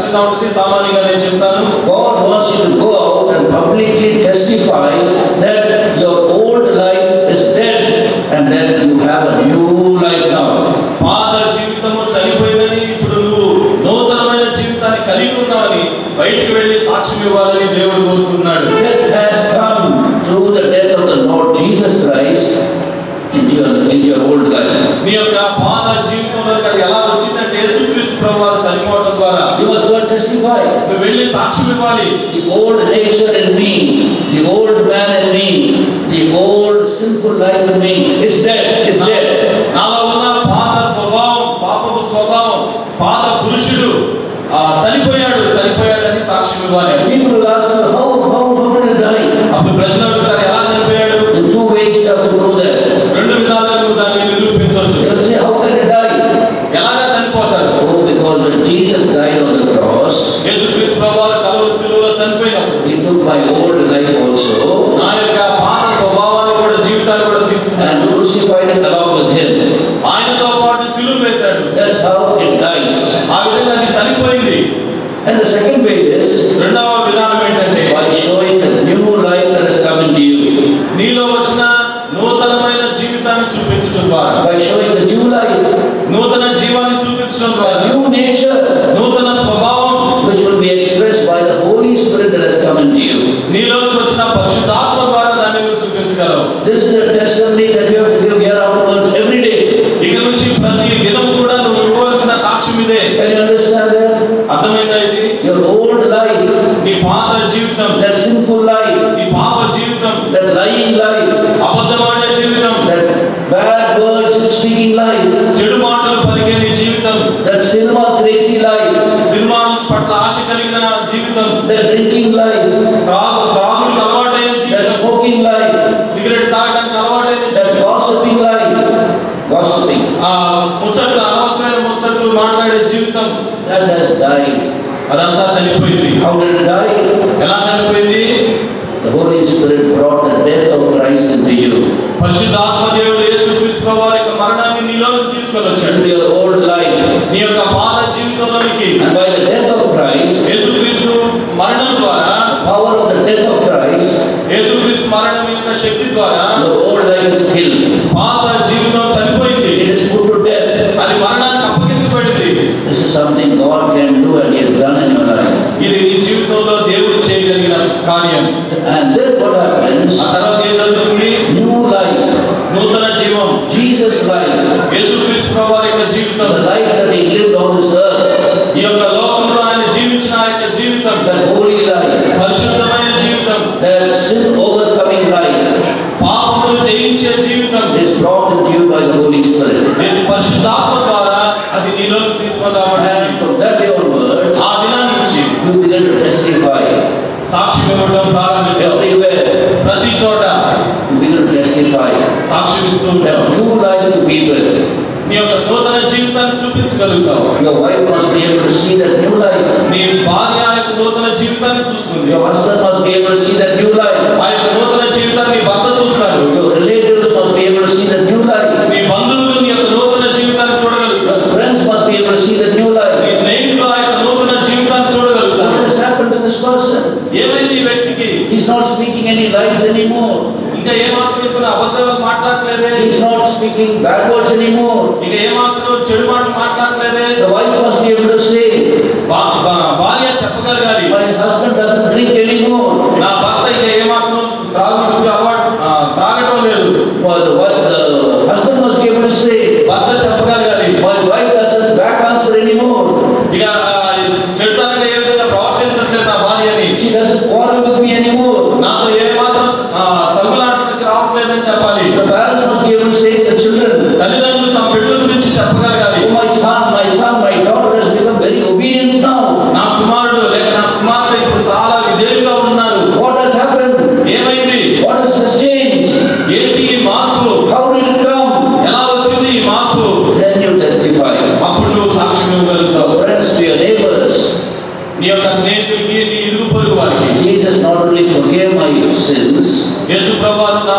కష్టంగా ఉంటుంది సామాన్యంగా నేను చెప్తాను God wants you to go out and publicly testify that your old life is dead and that you have a new life now. పాత జీవితము చనిపోయిందని ఇప్పుడు నువ్వు నూతనమైన జీవితాన్ని కలిగి ఉన్నావని బయటికి వెళ్ళి సాక్ష్యం ఇవ్వాలని దేవుడు కోరుకున్నాడు Death has come through the death of the Lord Jesus Christ into your, in your old life. నీ యొక్క పాత జీవితంలో అది ఎలా వచ్చిందంటే యేసుక్రీస్తు ప్రభు వారు చనిపోవడం ద్వారా You must go and testify. నువ్వు వెళ్ళి సాక్ష్యం ఇవ్వాలి The old nature in me, the old man in me, the old sinful life in me is dead, is dead. నాలో ఉన్న పాత స్వభావం పాపపు స్వభావం పాత పురుషుడు ఆ, చనిపోయాడు చనిపోయాడని సాక్ష్యం ఇవ్వాలి People will ask you, how, how, how did he die? అప్పుడు ప్రజలు అడుగుతారు ఎలా చనిపోయాడు In two ways you have to prove that. రెండు విధాలుగా నువ్వు దాన్ని నిరూపించవచ్చు They will say, how can he die? ఎలాగా చనిపోతారు Oh, because when Jesus died on the cross, యేసుక్రీస్తు ప్రభు వారు కలువరి శిలువలో చనిపోయినప్పుడు he took my old life also నా యొక్క పాత స్వభావాన్ని కూడా జీవితాన్ని కూడా తీసుకున్నాడు and crucified it along with him. ఆయనతో పాటు సిలువ వేశాడు That's how it dies. ఆ విధంగా అది చనిపోయింది And the second way is రెండవ విధానం ఏంటంటే by showing the new life that has come into you. నీలో వచ్చిన నూతనమైన జీవితాన్ని చూపించడం ద్వారా By showing the new life, నూతన జీవాన్ని చూపించడం a ద్వారా new nature నూతన స్వభావం which will be expressed by the Holy Spirit that has come into you. నీలోకి వచ్చిన పరిశుద్ధాత్మ ద్వారా దాన్ని నువ్వు చూపించగలవు This is the testimony that you have to give here afterwards every day. ఇక నుంచి ప్రతి దినం కూడా నువ్వు ఇవ్వవలసిన సాక్ష్యం ఇదే Can you understand that? అర్థమైందా ఇది Your old life, నీ పాత జీవితం that sinful life, నీ పాప జీవితం that lying life, అబద్ధమాడే జీవితం that bad words speaking life, చెడు మాటలు పలికే నీ జీవితం that cinema crazy life, సినిమాల పట్ల ఆశ కలిగిన జీవితం that drinking life, త్రాగు త్రాగుడికి అలవాటైన that జీవితం smoking life, సిగరెట్ తాగడానికి అలవాటైన that జీవితం gossiping life, gossiping, ఆ ముచ్చట్లు అనవసరమైన ముచ్చట్లు మాట్లాడే జీవితం that has died. అదంతా చనిపోయింది How did it die? ఎలా చనిపోయింది The Holy Spirit brought the death of Christ into you, పరిశుద్ధాత్మ దేవుడు యేసు క్రీస్తు వారి యొక్క మరణాన్ని నీలో తీసుకొని వచ్చాడు into your old life. నీ యొక్క పాత జీవితంలోనికి And by the death of Christ, యేసుక్రీస్తు మరణం ద్వారా power of the death of Christ, యేసుక్రీస్తు మరణం యొక్క శక్తి ద్వారా your old life is killed. పాత జీవితం చనిపోయింది It is put to death. అది మరణానికి అప్పగించబడింది This is something God can do and He has done in your life. ఇది నీ జీవితంలో దేవుడు చేయగలిగిన కార్యం And then what happens? ఆ తర్వాత ఏం జరుగుతుంది New life, నూతన జీవం Jesus' life, యేసుక్రీస్తు వారి యొక్క జీవితం the life that He lived on this earth, ఈ యొక్క లోకంలో ఆయన జీవించిన ఆ యొక్క జీవితం that holy life, పరిశుద్ధమైన జీవితం that sin overcoming life పాపమును జయించే జీవితం is brought into you by the Holy Spirit. నేను పరిశుద్ధాత్మ ద్వారా అది నీలోకి తీసుకొని రావడానికి And from that day onwards, ఆ దినం నుంచి you begin to testify సాక్షి ఇవ్వడం ప్రారంభిస్తావు everywhere. ప్రతి చోట You begin to testify సాక్షి ఇస్తూ ఉంటావు that new life to people. నీ యొక్క నూతన జీవితాన్ని చూపించగలుగుతావు Your wife must be able to see that new life. నీ భార్య ఆ యొక్క నూతన జీవితాన్ని చూస్తుంది Your husband must be able to see that new life. ఆ యొక్క నూతన జీవితాన్ని నీ భర్త చూస్తాడు Your relatives must be able to see that new life. నీ బంధువులు నీ యొక్క నూతన జీవితాన్ని చూడగలుగుతారు Your friends must be able to see that new నీ life. స్నేహితులు ఆ యొక్క నూతన జీవితాన్ని చూడగలుగుతారు What has happened to this person? ఏమైంది ఈ వ్యక్తికి He's not speaking any lies anymore. ఇంకా ఏమాత్రం ఇప్పుడు అబద్ధాలు మాట్లాడట్లేదే He's not speaking bad words anymore. ఇక ఏమాత్రం చెడు మాటలు మాట్లాడట్లేదే The wife must be able to say, భా- భా- భార్య చెప్పగలగాలి My husband doesn't drink anymore. నా భర్త ఇక ఏమాత్రం త్రాగుడుకు అలవాటు ఆ, త్రాగటం లేదు Well, the, wife, the husband must be able to say, భర్త చెప్పగలగాలి My wife doesn't back answer anymore. ఇక ఆ, చెడుతనంగా ఏ విధంగా ప్రవర్తించట్లేదు నా భార్యని She doesn't quarrel with me anymore. నాతో ఏమాత్రం ఆ, తగులాటకి రావట్లేదని చెప్పాలి The parents must be able to say to the children, తల్లిదండ్రులు తమ బిడ్డల గురించి చెప్పగలగాలి Oh, my son, my son, my daughter has become very obedient now. నా కుమారుడు లేక నా కుమార్తె ఇప్పుడు చాలా విధేయులుగా ఉన్నారు What has happened? ఏమైంది What has changed? ఏంటి ఈ మార్పు How did it come? ఎలా వచ్చింది ఈ మార్పు Then you testify. అప్పుడు నువ్వు సాక్ష్యం ఇవ్వగలుగుతావు Your friends, to your neighbors. నీ యొక్క స్నేహితుడికి నీ ఇరుగు పొరుగు వారికి Jesus not only forgave my sins, యేసు ప్రభువారు నా పాపం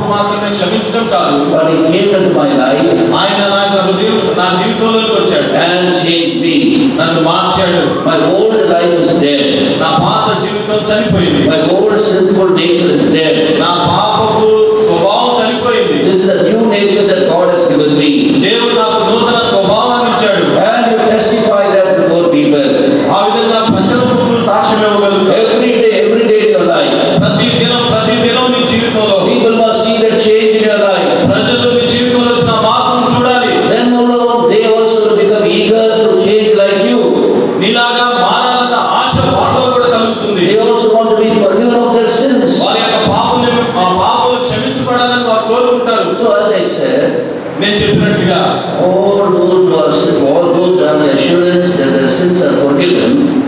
పాపం మాత్రమే క్షమించడం కాదు but He came into my life ఆయన నా యొక్క హృదయం నా జీవితంలోకి వచ్చాడు and changed me. నన్ను మార్చాడు My old life is dead. నా పాత జీవితం చనిపోయింది My old sinful nature is dead. నా పాపపు స్వభావం చనిపోయింది This is a new nature that God has given me. దేవుడు నాకు నూతన స్వభావాన్ని ఇచ్చాడు And you testify that before people. ఆ విధంగా ప్రజల ముందు సాక్ష్యం ఇవ్వగలుగుతాడు Every day, every day in your life. ప్రతి దినం ప్రతి దినం నీ జీవితంలో People must see that change in your life. ప్రజలు నీ జీవితంలో వచ్చిన మార్పును చూడాలి Then alone they also will become eager to change like you. నీలాగా మారాలన్న ఆశ వాళ్ళలో కూడా కలుగుతుంది They also want to be forgiven of their sins. వారి యొక్క పాపం ఆ పాపలు క్షమించబడాలని వారు కోరుకుంటారు So as I said, నేను చెప్పినట్లుగా all those who are sick, all those who have the assurance that their sins are forgiven,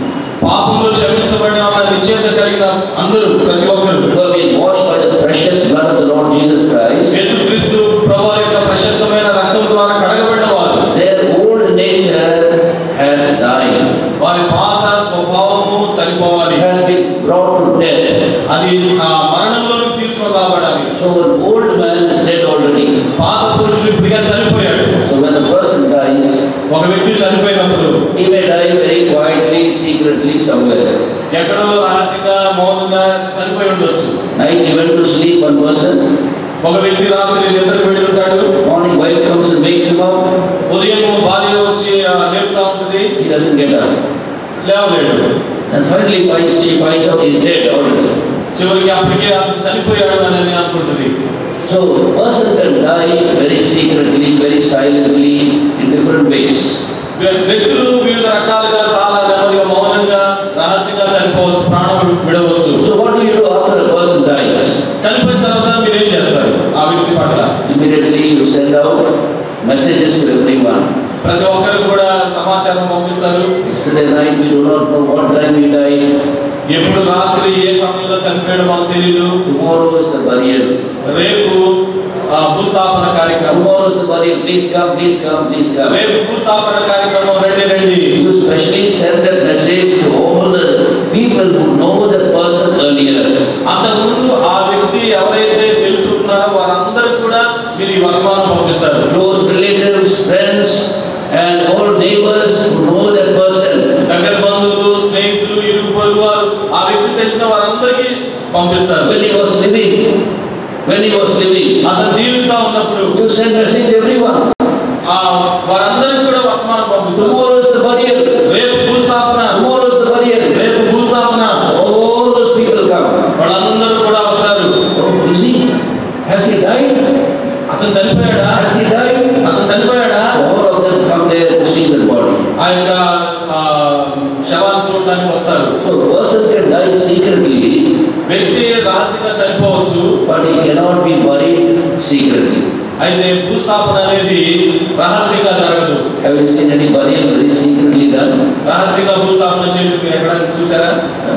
పాపంలో క్షమించబడిన వారి నిశ్చేత కలిగిన అందరూ ప్రతి ఒక్కరు who have been washed by the precious blood of the Lord Jesus Christ, యేసుక్రీస్తు ప్రభు యొక్క ప్రశస్తమైన రక్తం ద్వారా కడగబడిన వారు their old nature has died, వారి పాత స్వభావము చనిపోవాలి has been brought to death. అది ఆ మరణంలోకి తీసుకొని రాబడాలి So an old man is dead already. పాత పురుషుడు ఇప్పుడుగా చనిపోయాడు So when a person dies, ఒక వ్యక్తి చనిపోయినప్పుడు he may die very quietly, secretly somewhere. ఎక్కడో రహస్యంగా మౌనంగా చనిపోయి ఉండొచ్చు Night he went to sleep, one person. ఒక వ్యక్తి రాత్రి నిద్రకు వెళ్ళి ఉంటాడు Morning wife comes and wakes him up. ఉదయం భార్య వచ్చి ఆ, లేపుతా ఉంటుంది He doesn't get up. లేవలేడు And finally finds, she finds out he's dead already. చివరికి అప్పటికే అతను చనిపోయాడు అని అనుకుంటుంది So a person can die very secretly, very silently, in different ways. వ్య- వ్యక్తులు వివిధ రకాలుగా చాలా నెమ్మదిగా మౌనంగా రహస్యంగా చనిపోవచ్చు ప్రాణం విడవచ్చు So what do you do after a person dies? చనిపోయిన తర్వాత మీరు ఏం చేస్తారు ఆ వ్యక్తి పట్ల Immediately you send out messages to everyone. ప్రతి ఒక్కరికి కూడా సమాచారం పంపిస్తారు Yesterday night we do not know what time he died. ఎప్పుడు రాత్రి ఏ సమయంలో చనిపోయాడో మాకు తెలియదు Tomorrow is the burial. రేపు ఆ, భూస్థాపన కార్యక్రమం Tomorrow is the burial. Please come, please come, please come. రేపు భూస్థాపన కార్యక్రమం రండి రండి You specially send that message to all the people who know that person earlier. అంతకుముందు ఆ వ్యక్తి ఎవరైతే తెలుసుకున్నారో వారందరికి కూడా మీరు ఈ వర్తమానం పంపిస్తారు Close relatives, friends, and all neighbors who know that person. దగ్గర బంధువులు స్నేహితులు ఇరుగు పొరుగు వారు ఆ వ్యక్తి తెలిసిన వారందరికీ పంపిస్తారు When he was living, when he was living, అతను జీవిస్తా ఉన్నప్పుడు you send message to everyone. ఆ వారందరికీ కూడా వర్తమానం పంపిస్తారు Tomorrow is the burial. రేపు భూస్థాపన Tomorrow is the burial. రేపు భూస్థాపన All those people come. వాళ్ళందరూ కూడా వస్తారు Oh, is he? Has he died? అతను చనిపోయాడా Has he died? అతను చనిపోయాడా All of them come there to see the body. ఆ యొక్క ఆ, శవాన్ని చూడడానికి వస్తారు So a person can die secretly, వ్యక్తి రహస్యంగా చనిపోవచ్చు but he cannot be buried secretly. అయితే భూస్థాపన అనేది రహస్యంగా జరగదు Have you seen any burial very secretly done? రహస్యంగా భూస్థాపన చేయడం మీరు ఎక్కడ చూసారా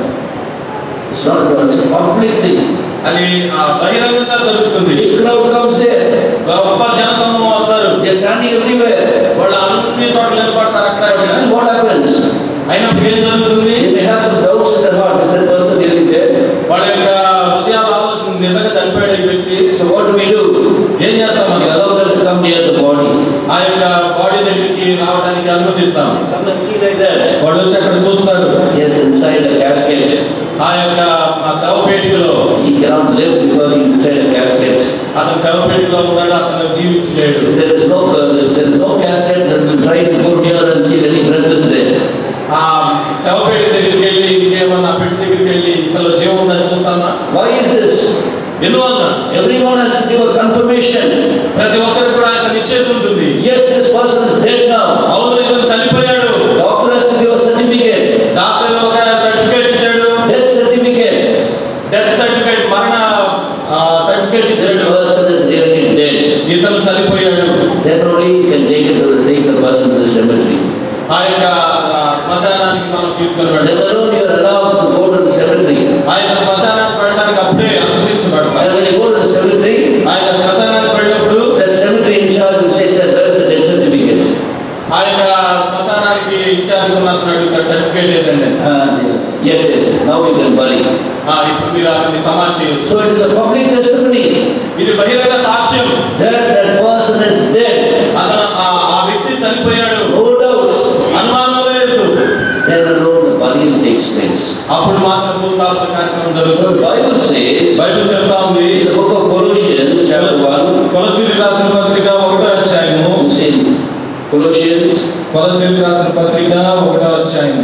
It's not done. It's a public thing. అది ఆ, బహిరంగంగా జరుగుతుంది Big crowd comes there. గొప్ప జన సమూహం వస్తారు They're standing everywhere. వాళ్ళు అన్ని చోట్ల నిలబడతారు అక్కడ But ఇక్కడ. still what happens? అయినప్పుడు ఏం జరుగుతుంది They may have some doubts in their heart. Is that person really dead? వాళ్ళ యొక్క హృదయాలు ఆలోచన నిజంగా చనిపోయాడు ఈ వ్యక్తి So what do we do? ఏం చేస్తాం We మనం allow them to come near the body. ఆ యొక్క బాడీ దగ్గరికి రావడానికి అనుమతిస్తాం Come and see like that. వాడు వచ్చి అక్కడ చూస్తారు Yes, inside a casket. ఆ యొక్క ఆ శవపేటికలో He cannot live because he's inside a casket. అతను శవపేటికలో ఉన్నాడు అతను జీవించలేడు If there is no, uh, if there is no casket, then we'll try to go here and see any breath is there. ఆ శవపేట దగ్గరికి వెళ్ళి ఇంకేమన్నా పెట్టి దగ్గరికి వెళ్ళి ఇంతలో జీవం ఉందని చూస్తామా Why is this? ఎందువల్ల Everyone has to give a confirmation. ప్రతి ఒక్కరికి కూడా ఆయన నిశ్చయిత ఉంటుంది Yes, this person is dead now. అవును ఇతను చనిపోయాడు Doctor has to give a certificate. Doctor ఒక సర్టిఫికేట్ ఇచ్చాడు Death certificate. డెత్ సర్టిఫికేట్ మరణ సర్టిఫికేట్ This ఇచ్చాడు person is really dead. ఇతను చనిపోయాడు Then only you can take it to the, take the person to the cemetery. ఆ యొక్క ఆ, శ్మశానానికి మనం తీసుకుని Then వెళ్ళాలి alone you are allowed to go to the cemetery. ఆ యొక్క శ్మశానానికి వెళ్ళడానికి అప్పుడే అనుమతించబడతారు And when you go to the cemetery, ఆ యొక్క శ్మశానానికి వెళ్ళినప్పుడు that cemetery in charge will say, sir, where is the death certificate? ఆ యొక్క శ్మశానానికి ఇన్ఛార్జ్ ఉన్నట్టున్నాడు ఇక్కడ సర్టిఫికేట్ ఏదండి Uh, Yes, yes, yes. Now you can bury. ఆ, ఇప్పుడు మీరు అతన్ని సమాధి చేయొచ్చు So it is a public testimony ఇది బహిరంగ సాక్ష్యం that that person is dead. అతను ఆ ఆ వ్యక్తి చనిపోయాడు No doubts. అనుమానం లేదు Then alone the burial takes place. అప్పుడు మాత్రం భూస్థాపన కార్యక్రమం So జరుగుతుంది the Bible says బైబిల్ చెప్తా ఉంది in the book of Colossians, chapter 1, కొలసీలు రాసిన పత్రిక ఒకటో అధ్యాయము you see Colossians కొలసీలు రాసిన పత్రిక ఒకటో అధ్యాయము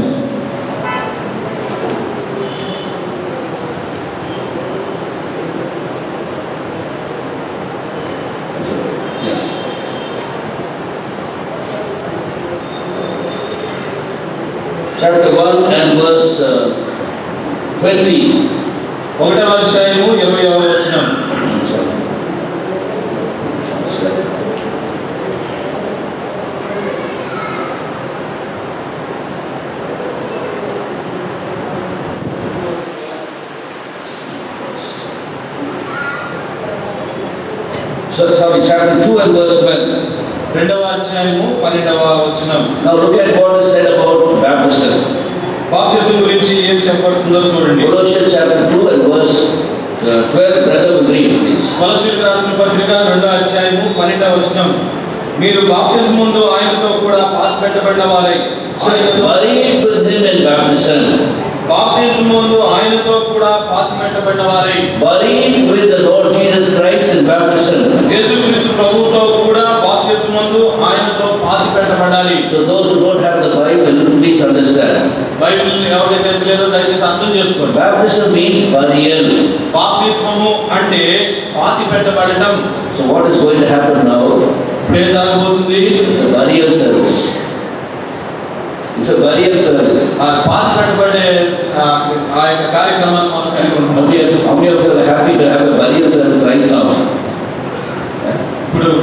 Yeah. Chapter 1 and verse uh, 20. ఒకటో అధ్యాయము ఇరవై వచనం Sorry. Sorry. So, sorry, chapter 2 and verse 12. రెండవ అధ్యాయము పన్నెండవ వచనం Now look at what is said about baptism. బాప్తిజం గురించి ఏం చెప్పబడుతుందో చూడండి Colossians chapter 2 and verse uh, 12. Brother will read, please. కొలసీలు రాసిన పత్రిక రెండో అధ్యాయము పన్నెండవ వచనం మీరు బాప్తిజం ముందు ఆయనతో కూడా పాత పెట్టబడిన వారై So, buried with him in baptism. బాప్తిజం ముందు ఆయనతో కూడా పాత పెట్టబడిన వారై Buried with the Lord Jesus Christ in baptism. యేసుక్రీస్తు ప్రభువుతో కూడా బాప్తిజం ముందు ఆయనతో పాత పెట్టబడాలి So those who don't have the Bible, please understand. Bible ఎవరైతే తెలియదో దయచేసి అర్థం చేసుకోండి Baptism means burial. బాప్తిస్మము అంటే పాతి పెట్టబడటం So what is going to happen now? ఇప్పుడు ఏం జరగబోతుంది It's a burial service. It's a burial service. ఆ పాతి పెట్టబడే ఆ ఆ యొక్క కార్యక్రమాన్ని మనం కలిగి How ఉంటాం many, of, how many of you are happy to have a burial service right now? ఇప్పుడు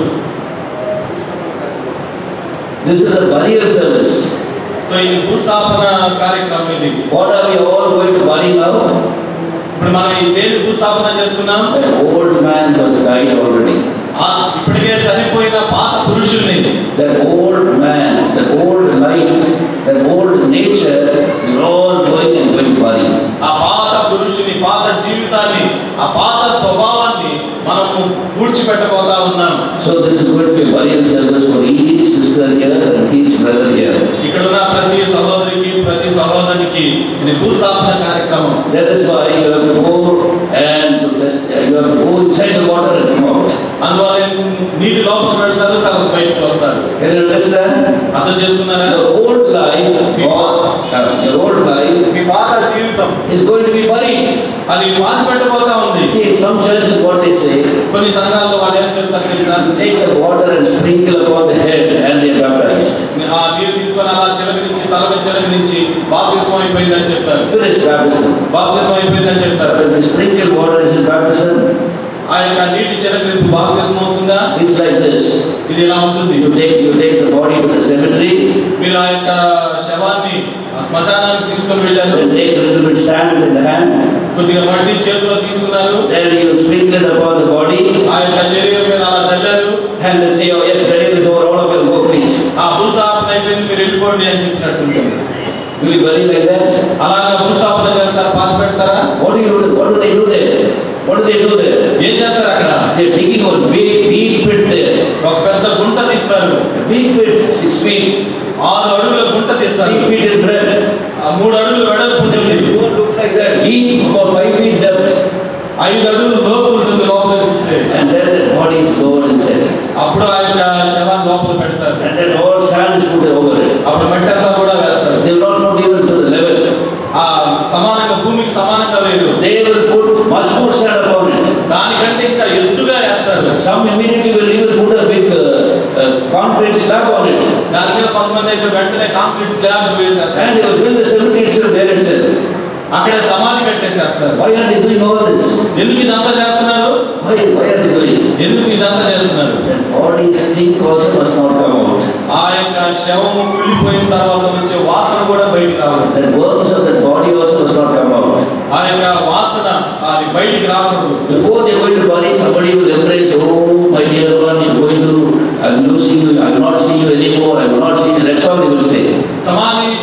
This is a burial service. So ఇది భూస్థాపన కార్యక్రమం ఇది What are we all going to bury now? ఇప్పుడు మనం ఈ దేని భూస్థాపన చేస్తున్నాం An old man was died already. ఆ ఇప్పటికే చనిపోయిన పాత పురుషుల్ని That old man, that old life, that old nature, we're all going and going to bury. ఆ పాత పురుషుని పాత జీవితాన్ని ఆ పాత స్వభావాన్ని మనము పూడ్చిపెట్టబోతా ఉన్నాం So this is going to be a burial service for each sister here and each brother here. ఇక్కడ ఉన్న ప్రతి సహోదరికి ప్రతి సహోదరునికి ఇది భూస్థాపన కార్యక్రమం That is why you have to go and to test, you have to go inside the water and come out. అందువల్ల నీటి లోపలికి వెళ్తారు తర్వాత బయటకు వస్తారు Can you understand? అర్థం చేసుకున్నారా Your old life, or, uh, your old life మీ పాత జీవితం is going to be buried. అది పాత పెట్టబోతా ఉంది See, in some churches what they say, కొన్ని సంఘాల్లో వాళ్ళు ఏం చెప్తారు తెలుసా take some water and sprinkle upon the head and they are baptized. ఆ నీరు తీసుకొని అలా చిలకరించి తల మీద చిలకరించి బాప్తిస్మం అయిపోయిందని చెప్తారు Finish baptism. బాప్తిస్మం అయిపోయిందని చెప్తారు When we sprinkle water is in baptism, ఆ యొక్క నీటి చిలకరింపు బాప్తిస్మం అవుతుందా it's like this. ఇది ఇలా ఉంటుంది You take, you take the body to the cemetery, మీరు ఆ యొక్క శవాన్ని ఆ శ్మశానానికి తీసుకొని వెళ్ళారు and take a little bit sand in the hand, కొద్దిగా మట్టి చేతిలో తీసుకున్నారు then you sprinkle it upon the body, ఆ యొక్క శరీరం మీద అలా చల్లారు and then say, oh yes, burial is over, all of you go please. ఆ భూస్థాపన అయిపోయింది మీరు వెళ్ళిపోండి అని చెప్పినట్టు ఉంటుంది. Will you bury like that? అలాగా భూస్థాపన చేస్తారా పాత పెడతారా What do you do? What do they do there? What do they do there? ఏం చేస్తారు అక్కడ They're digging a big, deep pit there. ఒక పెద్ద గుంట తీస్తారు A big pit, six feet, ఆరు అడుగుల గుంట తీస్తారు three feet in breadth. ఆ మూడు అడుగులు వెడల్పు ఉంటుంది It won't look like that. Deep, about five feet depth. ఐదు అడుగులు లోపు ఉంటుంది లోపల చూస్తే And then the body is lowered inside. అప్పుడు ఆ యొక్క శవాన్ని లోపల పెడతారు And then all sand is put over it. అప్పుడు మట్టి అంతా కూడా వేస్తారు They will not put even to the level. ఆ సమానంగా భూమికి సమానంగా లేదు They will put much more sand upon it. దానికంటే ఇంకా ఎత్తుగా వేస్తారు Some immediately will even put a big uh, uh, concrete slab on it. దాని మీద కొంతమంది అయితే వెంటనే కాంక్రీట్ స్లాబ్ వేసేస్తారు And they will build the cemetery itself there itself. అక్కడే సమాధి కట్టేసేస్తారు Why are they doing all this? ఎందుకు ఇదంతా చేస్తున్నారు Why, why are they doing? ఎందుకు iదంతా చేస్తున్నారు That body stink also must not come out. ఆ యొక్క శవము కుళ్ళిపోయిన తర్వాత వచ్చే వాసన కూడా బయటికి రావాలి That worms of that body also must not come out. ఆ యొక్క వాసన అది బయటికి రాకూడదు Before they are going to bury, somebody will embrace, oh my dear one, you're going to, I'm losing you, I will not see you anymore, I will not see you. That's all they will say. సమాధి చేయక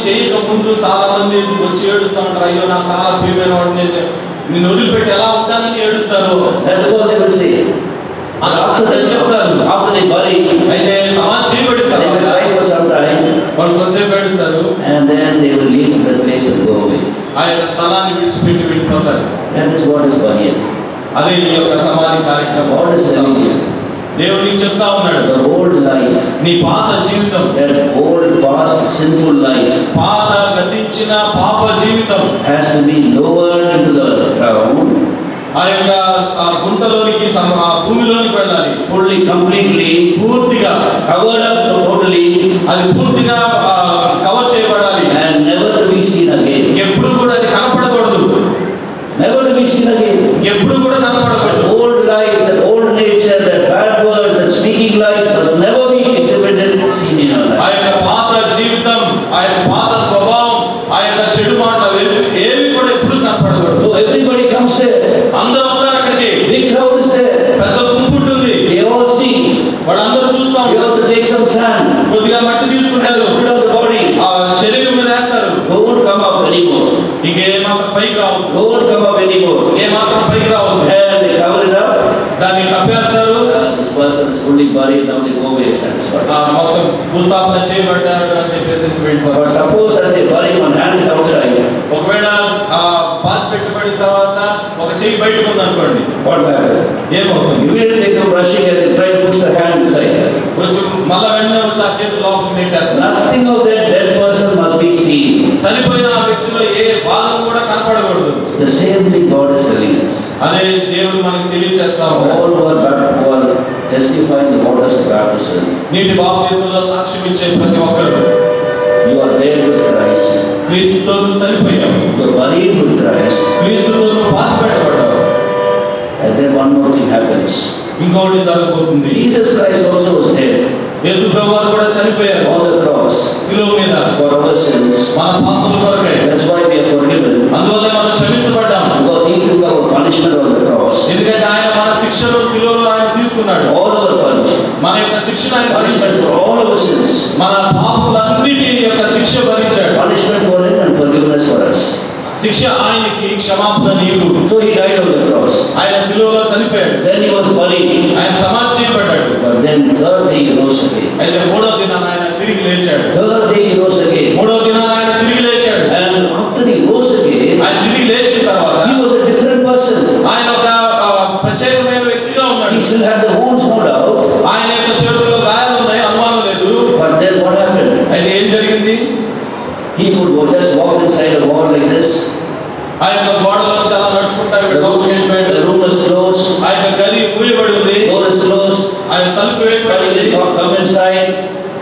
ముందు చాలా మంది వచ్చి ఏడుస్తూ ఉంటారు అయ్యో నాకు చాలా ప్రియమైన వాడు నేను నిన్ను వదిలిపెట్టి ఎలా ఉంటానని ఏడుస్తారు That is what they will say. And after they చెప్తారు after they bury, అయితే సమాధి చేయబడిన they will తర్వాత cry for some time వాళ్ళు కొంతసేపు ఏడుస్తారు and then they will leave that place and go away. ఆ యొక్క స్థలాన్ని విడిచిపెట్టి వెళ్ళిపోతారు That is what is burial. అదే ఈ యొక్క సమాధి కార్యక్రమం God is telling you, దేవుడు నీకు చెప్తా ఉన్నాడు your old life, నీ పాత జీవితం that old past sinful life పాత గతించిన పాప జీవితం has to be lowered into the ground ఆ యొక్క ఆ గుంటలోనికి సమ- ఆ భూమిలోనికి వెళ్ళాలి fully, completely పూర్తిగా covered up so totally అది పూర్తిగా ఆ, కవర్ చేయబడాలి and never to be seen again. ఎప్పుడు కూడా అది కనపడకూడదు Never to be seen again. ఎప్పుడు కూడా That కనపడకూడదు old life, that old nature, that bad word, that speaking lies must never be exhibited, seen in your ఆ life. యొక్క పాత జీవితం ఆ యొక్క పాత స్వభావం ఆ యొక్క చెడు మాటలు ఏవి- ఏవి కూడా ఎప్పుడు కనపడకూడదు So everybody comes there, అందరూ వస్తారు అక్కడికి big crowd is there. పెద్ద గుంపు ఉంటుంది They all see. వాళ్ళందరూ చూస్తా You ఉంటారు also take some sand, కొద్దిగా మట్టి తీసుకుంటారు put it on the body. ఆ శరీరం మీద వేస్తారు Don't come up anymore. ఇంక ఏమాత్రం పైకి రావద్దు Don't come up anymore. ఏమాత్రం పైకి రావద్దు And they cover it up. దాన్ని కప్పేస్తారు Uh, this person is fully buried, now they go away satisfied. ఆ, మొత్తం భూస్థాపన చేయబడ్డారు అని చెప్పేసి వెళ్ళిపోతారు But suppose as they bury, one hand is outside. ఒకవేళ ఆ పాత పెట్టబడిన తర్వాత ఒక చెయ్యి బయటకు ఉంది అనుకోండి What happened? ఏమవుతుంది Immediately they come rushing and they try to push the hand inside. కొంచెం మళ్ళా వెంటనే వచ్చి ఆ చేతి లోపలికి నెట్టేస్తారు Nothing of that dead person must be seen. చనిపోయిన ఆ వ్యక్తిలో ఏ భాగం కూడా కనపడకూడదు The same thing God is telling us. అదే దేవుడు మనకి తెలియచేస్తా ఉన్నాడు All who are, bapt- who are testifying the waters of baptism, నీటి బాప్తీసంలో సాక్ష్యం ఇచ్చే ప్రతి ఒక్కరు you are dead with Christ. క్రీస్తుతో నువ్వు చనిపోయావు You are buried with Christ. క్రీస్తుతో నువ్వు పాత పెట్టబడ్డావు And then one more thing happens. ఇంకొకటి జరగబోతుంది Jesus Christ also was dead యేసు ప్రభు వారు కూడా చనిపోయారు on the cross శిలువ మీద for our sins. మన పాపముల కొరకై That's why we are forgiven. అందువల్ల మనం క్షమించబడ్డాం Because he took our punishment on the cross. ఎందుకంటే ఆయన మన శిక్షను శిలువలో ఆయన తీసుకున్నాడు All our punishment. మన యొక్క శిక్షణ ఆయన Punishment భరించాడు for all our sins. మన పాపములన్నిటి యొక్క శిక్ష భరించాడు Punishment for him and forgiveness for us. శిక్ష ఆయనకి క్షమాపణ నీకు So he died on the cross. ఆయన శిలువలో చనిపోయాడు Then he was buried. ఆయన సమాధి చేయబడ్డాడు But then third day he rose again. అయితే మూడో దినాన ఆయన తిరిగి లేచాడు Third day he rose again. మూడో దినాన ఆయన తిరిగి లేచాడు And after he rose again, ఆయన తిరిగి లేచిన తర్వాత he was a different person. ఆయన ఒక ఆ, ప్రత్యేకమైన వ్యక్తిగా ఉన్నాడు He still had the wounds, no doubt. ఆయన యొక్క చేతుల్లో గాయాలు ఉన్నాయి అనుమానం లేదు But then what happened? అయితే ఏం జరిగింది He would go- just walk inside a wall like this. ఆ యొక్క గోడలో చాలా నడుచుకుంటా The ఇక్కడ room, లోపలికి వెళ్ళిపోయాడు the room is closed. ఆ యొక్క గది మూయబడి ఉంది Door is closed. ఆయన తలుపు But he వేయబడి can come- come inside.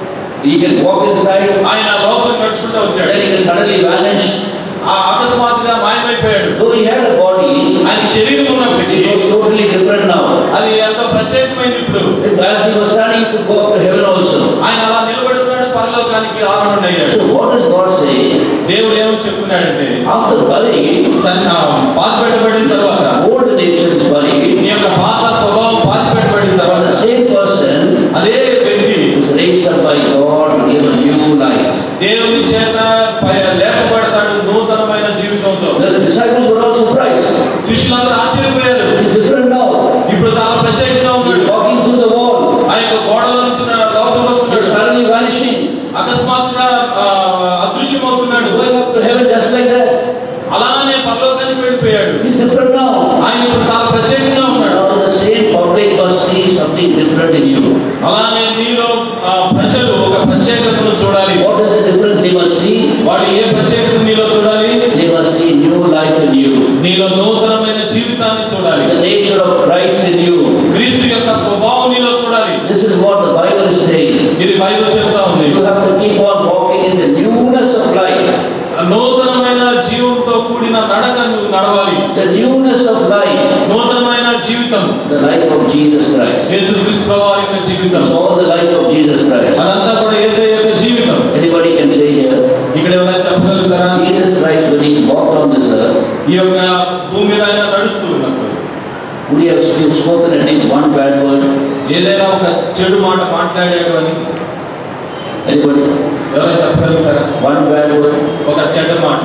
He can walk inside. ఆయన లోపలికి నడుచుకుంటూ వచ్చాడు Then he can suddenly vanish. ఆ అకస్మాత్తుగా మాయమైపోయాడు Though he had a body, ఆయన శరీరం ఉన్నప్పటికీ it was totally different now. అది ఎంతో ప్రత్యేకమైంది ఇప్పుడు As he was standing, he could go up to heaven also. ఆయన అలా నిలబడి ఉన్నాడు పరలోకానికి ఆరోహణ అయ్యాడు So what does God say? దేవుడు ఏమని చెప్తున్నాడంటే After burying, చని- ఆ, పాతి పెట్టబడిన తర్వాత old nature is buried. నీ యొక్క పాత స్వభావం పాతి పెట్టబడిన But తర్వాత the same person అదే వ్యక్తి is raised up by God to give a new life. దేవుని చేత పై- లేపబడతాడు నూతనమైన జీవితంతో The disciples were all surprised. శిష్యులందరూ ఆశ్చర్యపోయారు He's different now. ఇప్పుడు చాలా ప్రత్యేకంగా He's ఉన్నాడు walking through the wall. ఆ యొక్క గోడలో నుంచి నా- లోపలికి He's వస్తున్నాడు suddenly vanishing. అకస్మాత్తుగా ఆ, అదృశ్యమవుతున్నాడు He's going up to heaven just like that. అలానే పరలోకానికి వెళ్ళిపోయాడు He's different now. ఆయన ఇప్పుడు చాలా ప్రత్యేకంగా ఉన్నాడు Now the same public must see something different in you. అలానే నీలో ఆ, ప్రజలు ఒక ప్రత్యేకతను చూడాలి What is the difference they must see? వాడు ఏ ప్రత్యేకత నీలో చూడాలి They must see new life in you. నీలో నూతనమైన జీవితాన్ని చూడాలి The nature of Christ in you. క్రీస్తు యొక్క స్వభావం నీలో చూడాలి This is what the Bible is saying. ఇది బైబిల్ చెప్తా ఉంది You have to keep on walking in the newness of life. నూతనమైన జీవంతో కూడిన నడక నువ్వు నడవాలి The newness of life. నూతనమైన జీవితం The life of Jesus Christ. యేసు క్రీస్తు వారి యొక్క జీవితం It's all the life of Jesus Christ. అదంతా కూడా యేసే యొక్క జీవితం Anybody can say here, ఇక్కడ ఎవరైనా చెప్పగలుగుతారా Jesus Christ when he walked on this earth, ఈ యొక్క భూమి మీద ఆయన nడుస్తూ ఉన్నప్పుడు would he have spoken at least one bad word? ఏదైనా ఒక చెడు మాట మాట్లాడాడు అని Anybody? ఎవరైనా చెప్పగలుగుతారా One bad word? ఒక చెడ్డ మాట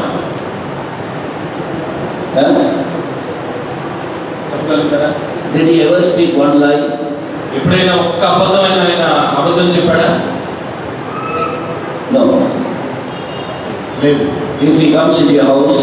Huh? చెప్పగలుగుతారా Did he ever speak one lie? ఎప్పుడైనా ఒక్క అబద్ధమైన ఆయన అబద్ధం చెప్పాడా No. లేదు If he comes into your house,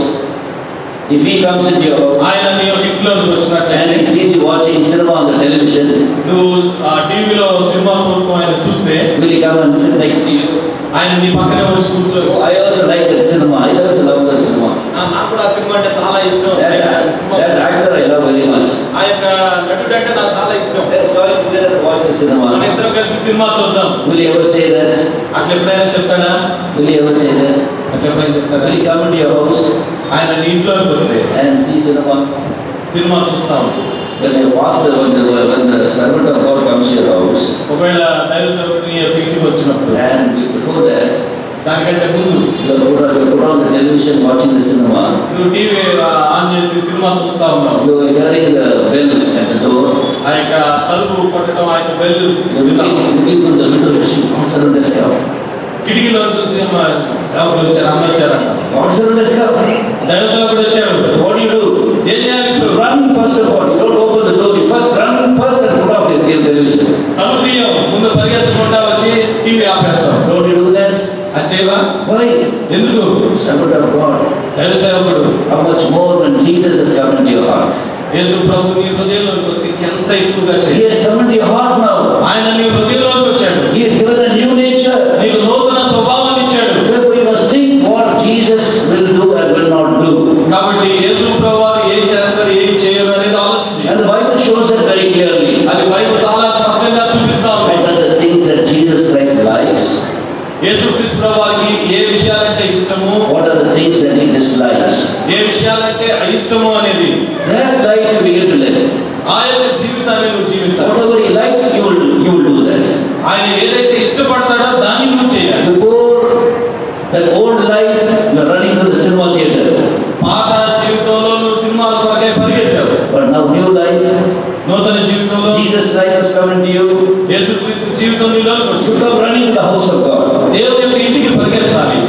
if he comes into your house ఆయన నీ యొక్క ఇంట్లోకి and వచ్చినట్లయితే he sees you watching cinema on the television, నువ్వు ఆ టీవీలో సినిమా చూడటం ఆయన చూస్తే will he come and sit next to you? ఆయన నీ పక్కనే వచ్చి కూర్చో Oh, I also like that cinema. I also love that cinema. "ఆ, నాకు కూడా ఆ సినిమా అంటే చాలా ఇష్టం That, ఆ cinema that actor I love very much. ఆ యొక్క నటుడు అంటే నాకు చాలా ఇష్టం Let's go together and watch the మన cinema. ఇద్దరం కలిసి సినిమా చూద్దాం Will he ever say that? అట్లా ఎప్పుడైనా చెప్తాడా Will he ever say that? అట్లా ఎప్పుడైనా చెప్తాడా Will he come into your house ఆయన నీ ఇంట్లోకి వస్తే and see cinema? సినిమా చూస్తా ఉంటాం When the pastor, when the, when the servant of God comes to your house, ఒకవేళ దైవ సేవకుడు నీ యొక్క ఇంటికి వచ్చినప్పుడు and before that, దానికంటే ముందు you are put on, you are put on the television watching the cinema, నువ్వు టీవీ ఆన్ చేసి సినిమా చూస్తా ఉన్నావు you are hearing the bell at the door, ఆ యొక్క తలుపు కొట్టడం ఆ యొక్క bell you are looking, looking through the window, you see, God servant has come. కిటికీలో చూసి మా సేవకులు వచ్చారు అన్న వచ్చారంట God servant has come. దైవ సేవకుడు వచ్చాడు What do you do? ఏం చేయాలి ఇప్పుడు Run first of all. You don't open the door. You first run first and put off the the television. తలుపు తీయం ముందు పరిగెత్తకుండా వచ్చి టీవీ ఆపేస్తాం Don't you do that? అది చేయవా Why? ఎందుకు Servant of God. దైవ సేవకుడు How much more when Jesus has come into your heart? యేసు ప్రభు నీ హృదయంలోకి వస్తే ఎంత ఎక్కువగా He చేయాలి has come into your heart now. ఆయన నీ హృదయంలోకి వచ్చాడు He has given a new nature. నీకు నూతన స్వభావాన్ని ఇచ్చాడు Therefore, you must think what Jesus will do and will not do. కాబట్టి యేసు ప్రభు వారు ఏం చేస్తారు ఏం చేయరు అనేది ఆలోచించి And the Bible shows that very clearly. అది బైబిల్ చాలా స్పష్టంగా చూపిస్తా ఉంది What are the things that Jesus Christ likes? యేసు క్రీస్తు ప్రభు వారికి ఏ విషయాలంటే ఇష్టము What are the things that he dislikes? ఏ విషయాలంటే అయిష్టము అనేది That life you begin to live. ఆ యొక్క జీవితాన్ని నువ్వు జీవించాలి Whatever he likes, you will, you will do that. ఆయన ఏదైతే ఇష్టపడతాడో దాన్ని నువ్వు చేయాలి Before that old life, you are running to the cinema theater. పాత జీవితంలో నువ్వు సినిమాల కొరకే పరిగెత్తావు But now new life, నూతన జీవితంలో Jesus' life has come into you. యేసు క్రీస్తు జీవితం నీలోకి You వచ్చింది come running to the house of God. దేవుని యొక్క ఇంటికి పరిగెత్తాలి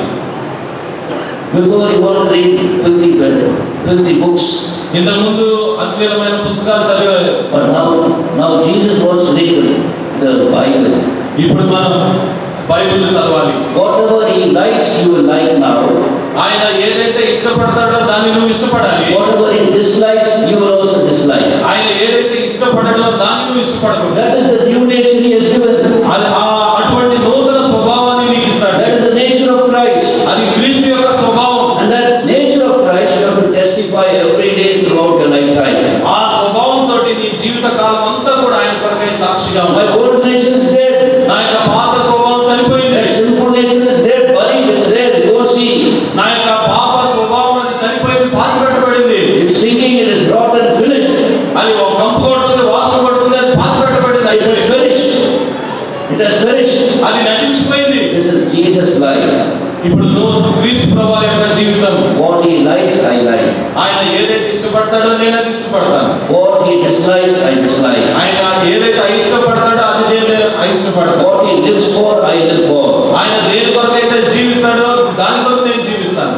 Before you want to read filthy, filthy books. ఇంతకుముందు అశ్లీలమైన పుస్తకాలు చదివారు But now, now Jesus wants to read the Bible. ఇప్పుడు మనం బైబిల్ చదవాలి Whatever he likes, you will like now. ఆయన ఏదైతే ఇష్టపడతాడో దాన్ని నువ్వు ఇష్టపడాలి Whatever he dislikes, you will also dislike. ఆయన ఏదైతే ఇష్టపడడో దాన్ని నువ్వు ఇష్టపడకూడదు That is the new nature he has given. అది ఆ అటువంటి నూతన స్వభావాన్ని నీకు ఇస్తాడు That is the nature of Christ. అది క్రీస్తు యొక్క స్వభావం And that nature of Christ you have to testify every day throughout your lifetime. ఆ స్వభావంతో నీ జీవిత కాలం అంతా కూడా ఆయన కొరకై సాక్షిగా My ఉంది old nature is dead. నా యొక్క పాత స్వభావం చనిపోయింది That sinful nature is dead, buried, it's there, go and see. నా యొక్క పాప స్వభావం అది చనిపోయింది పాతి పెట్టబడింది It's thinking it is rotten, finished. అది ఒక కంపు కొడుతుంది వాసన కొడుతుంది అది పాతి పెట్టబడింది It has finished. It has finished. అది నశించిపోయింది This is Jesus' life. ఇప్పుడు నువ్వు క్రీస్తు ప్రభు యొక్క జీవితం What he likes, I like. ఆయన ఏదైతే ఇష్టపడతాడో నేను అది ఇష్టపడతాను What he dislikes, I dislike. ఆయన ఏదైతే అయిష్టపడతాడో అది నేను అయిష్టపడతాను What he lives for, I live for. ఆయన దేని కొరకైతే జీవిస్తాడో దాని కొరకు నేను జీవిస్తాను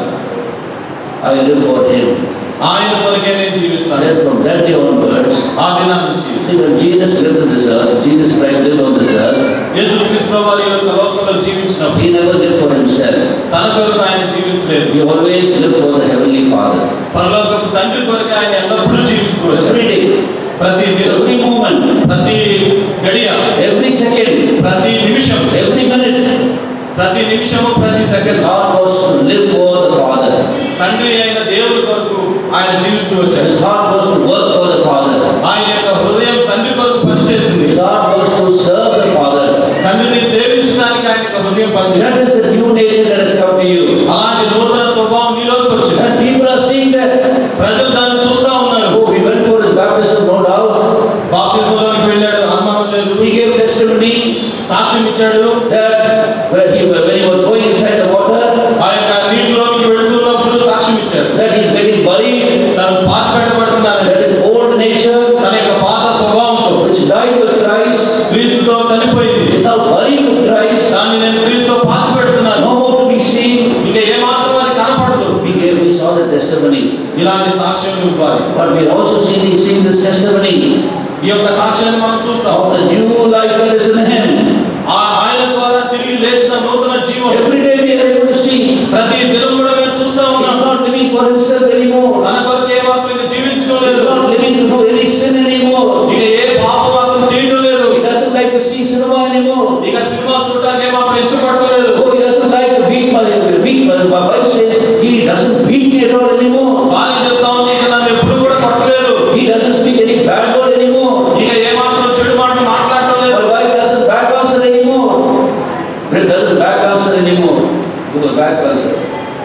I live for him. ఆయన కొరకే నేను జీవిస్తాను Then from that day onwards, ఆ దినం నుంచి see when Jesus lived on this earth, Jesus Christ lived on this earth, యేసు క్రీస్తు వారి యొక్క లోకంలో జీవించినప్పుడు he never lived for himself. తన కొరకు ఆయన జీవించలేదు He always lived for the Heavenly Father. పరలోకపు తండ్రి కొరకు ఆయన ఎల్లప్పుడూ జీవిస్తూ వచ్చారు Every day, ప్రతి దినం every moment, ప్రతి గడియ every second, ప్రతి నిమిషం every minute, ప్రతి నిమిషము ప్రతి second God was to live for the Father. తండ్రి అయిన దేవుడి కొరకు ఆయన జీవిస్తూ వచ్చారు His heart was to work for the Father. ఆయన యొక్క హృదయం తండ్రి కొరకు పనిచేసింది His heart was to serve the Father. తండ్రిని సేవించడానికి ఆయన యొక్క హృదయం పనిచేసింది That is the new nature that has come to you. అలాంటి నూతన స్వభావం నీలోకి వచ్చింది And people are seeing that. ప్రజలు దాన్ని చూస్తా ఉన్నారు Oh, we went for his baptism, no doubt. బాప్తిజంలోకి వెళ్ళాడు అనుమానం లేదు He gave testimony సాక్ష్యం ఇచ్చాడు that when he, when he was going inside the water, ఆ యొక్క నీటిలోకి వెళ్తున్నప్పుడు సాక్ష్యం ఇచ్చాడు that he is getting buried, తను పాత పెట్టబడుతున్నాడు that his old nature, తన యొక్క పాత స్వభావంతో which died with Christ, క్రీస్తుతో చనిపోయింది is now buried with Christ. దాన్ని నేను క్రీస్తు testimony. ఇలాంటి సాక్ష్యం ఇవ్వాలి But we are also seeing, seeing this testimony ఈ యొక్క సాక్ష్యాన్ని మనం చూస్తాం of the new life that is in Him. ఆ ఆయన ద్వారా తిరిగి లేచిన నూతన జీవం Every day we are able to see. ప్రతి దినం కూడా మేము చూస్తా He ఉన్నాం is not living for Himself anymore. తన కొరకు ఏ మాత్రం ఇక He జీవించుకోలేదు is not living to do any sin anymore. ఇక ఏ పాప మాత్రం చేయడం లేదు He doesn't like to see cinema anymore. ఇక సినిమా చూడడానికి ఏ మాత్రం ఇష్టపడలేదు Oh, he doesn't like to beat my beat my, my wife says he doesn't beat me at all anymore. భార్య చెప్తా ఉంది ఇక నన్ను ఎప్పుడు కూడా కొట్టలేదు He doesn't speak any bad word anymore. ఇక ఏ మాత్రం చెడు మాటలు మాట్లాడటం లేదు My wife doesn't back answer anymore. It doesn't back answer anymore. You will back answer.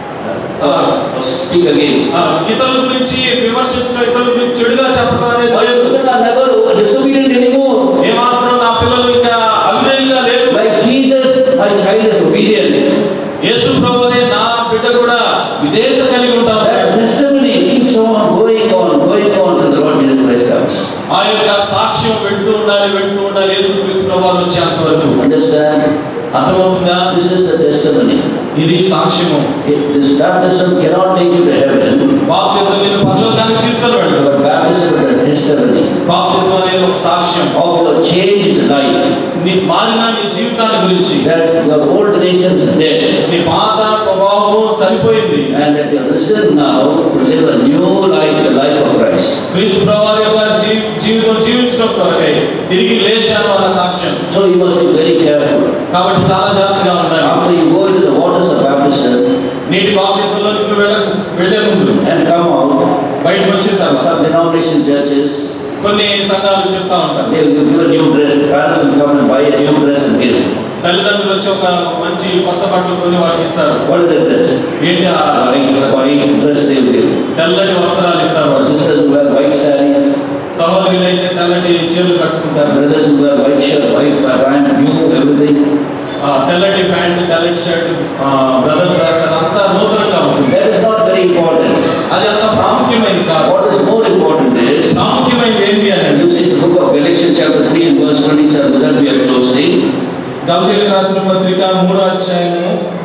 Uh, or speak against. ఆ, ఇతరుల గురించి విమర్శించడం ఇతరుల గురించి చెడుగా చెప్పడం అనేది My లేదు children are never disobedient anymore. ఏ మాత్రం నా పిల్లలు ఇంకా అవిధేయంగా లేదు Like Jesus, my child is obedient. యేసు ప్రభునే నా బిడ్డ కూడా విధేయత కలిగి ఉంటారు That testimony keeps on going on, going on till the Lord Jesus Christ comes. ఆ యొక్క సాక్ష్యం వెళ్తూ ఉండాలి వెళ్తూ ఉండాలి యేసు క్రీస్తు ప్రభావం వచ్చేంత వరకు Understand? అర్థమవుతుందా This is the testimony. ఇది సాక్ష్యము It, this baptism cannot take you to heaven, బాప్తిజం నేను పరలోకానికి తీసుకొని వెళ్ళు but baptism is a testimony బాప్తిజం అనేది ఒక సాక్ష్యం of your changed life. నీ మారిన నీ జీవితాన్ని గురించి That your old nature is dead, నీ పాత స్వభావము చనిపోయింది and that you are risen now to live a new life, the life of Christ. క్రీస్తు ప్రభావం యొక్క జీ- జీవితం జీవించడం కొరకై తిరిగి లేచాను అన్న సాక్ష్యం So you must be very careful. కాబట్టి చాలా జాగ్రత్తగా ఉండాలి After you go into the waters of baptism నీటి బాప్తిజంలో నువ్వు వెళ్ళ వెళ్ళే ముందు and come out, బయటకు వచ్చిన తర్వాత some denomination churches, కొన్ని సంఘాలు చెప్తా ఉంటారు they will give a new dress. Parents will come and buy a new dress and give. తల్లిదండ్రులు వచ్చి ఒక మంచి కొత్త బట్టలు కొని వాళ్ళకి ఇస్తారు What is the dress? ఏంటి ఆ White, white dress they will give. తెల్లటి వస్త్రాలు ఇస్తారు Our వాళ్ళు. sisters will wear white sarees. సహోదరులు అయితే తెల్లటి చీరలు కట్టుకుంటారు Brothers will wear white shirt, white pant, new everything. ఆ, తెల్లటి ప్యాంట్ తెల్లటి షర్ట్ బ్రదర్స్ వేస్తారు అంతా నూతనంగా ఉంటుంది That is not very important. అది అంత ప్రాముఖ్యమైనది కాదు What is more important is, ప్రాముఖ్యమైనది ఏంటి అని and you see the book of Galatians chapter 3 and verse 27, with that we are closing. గల్తీలకు రాసిన పత్రిక మూడో అధ్యాయము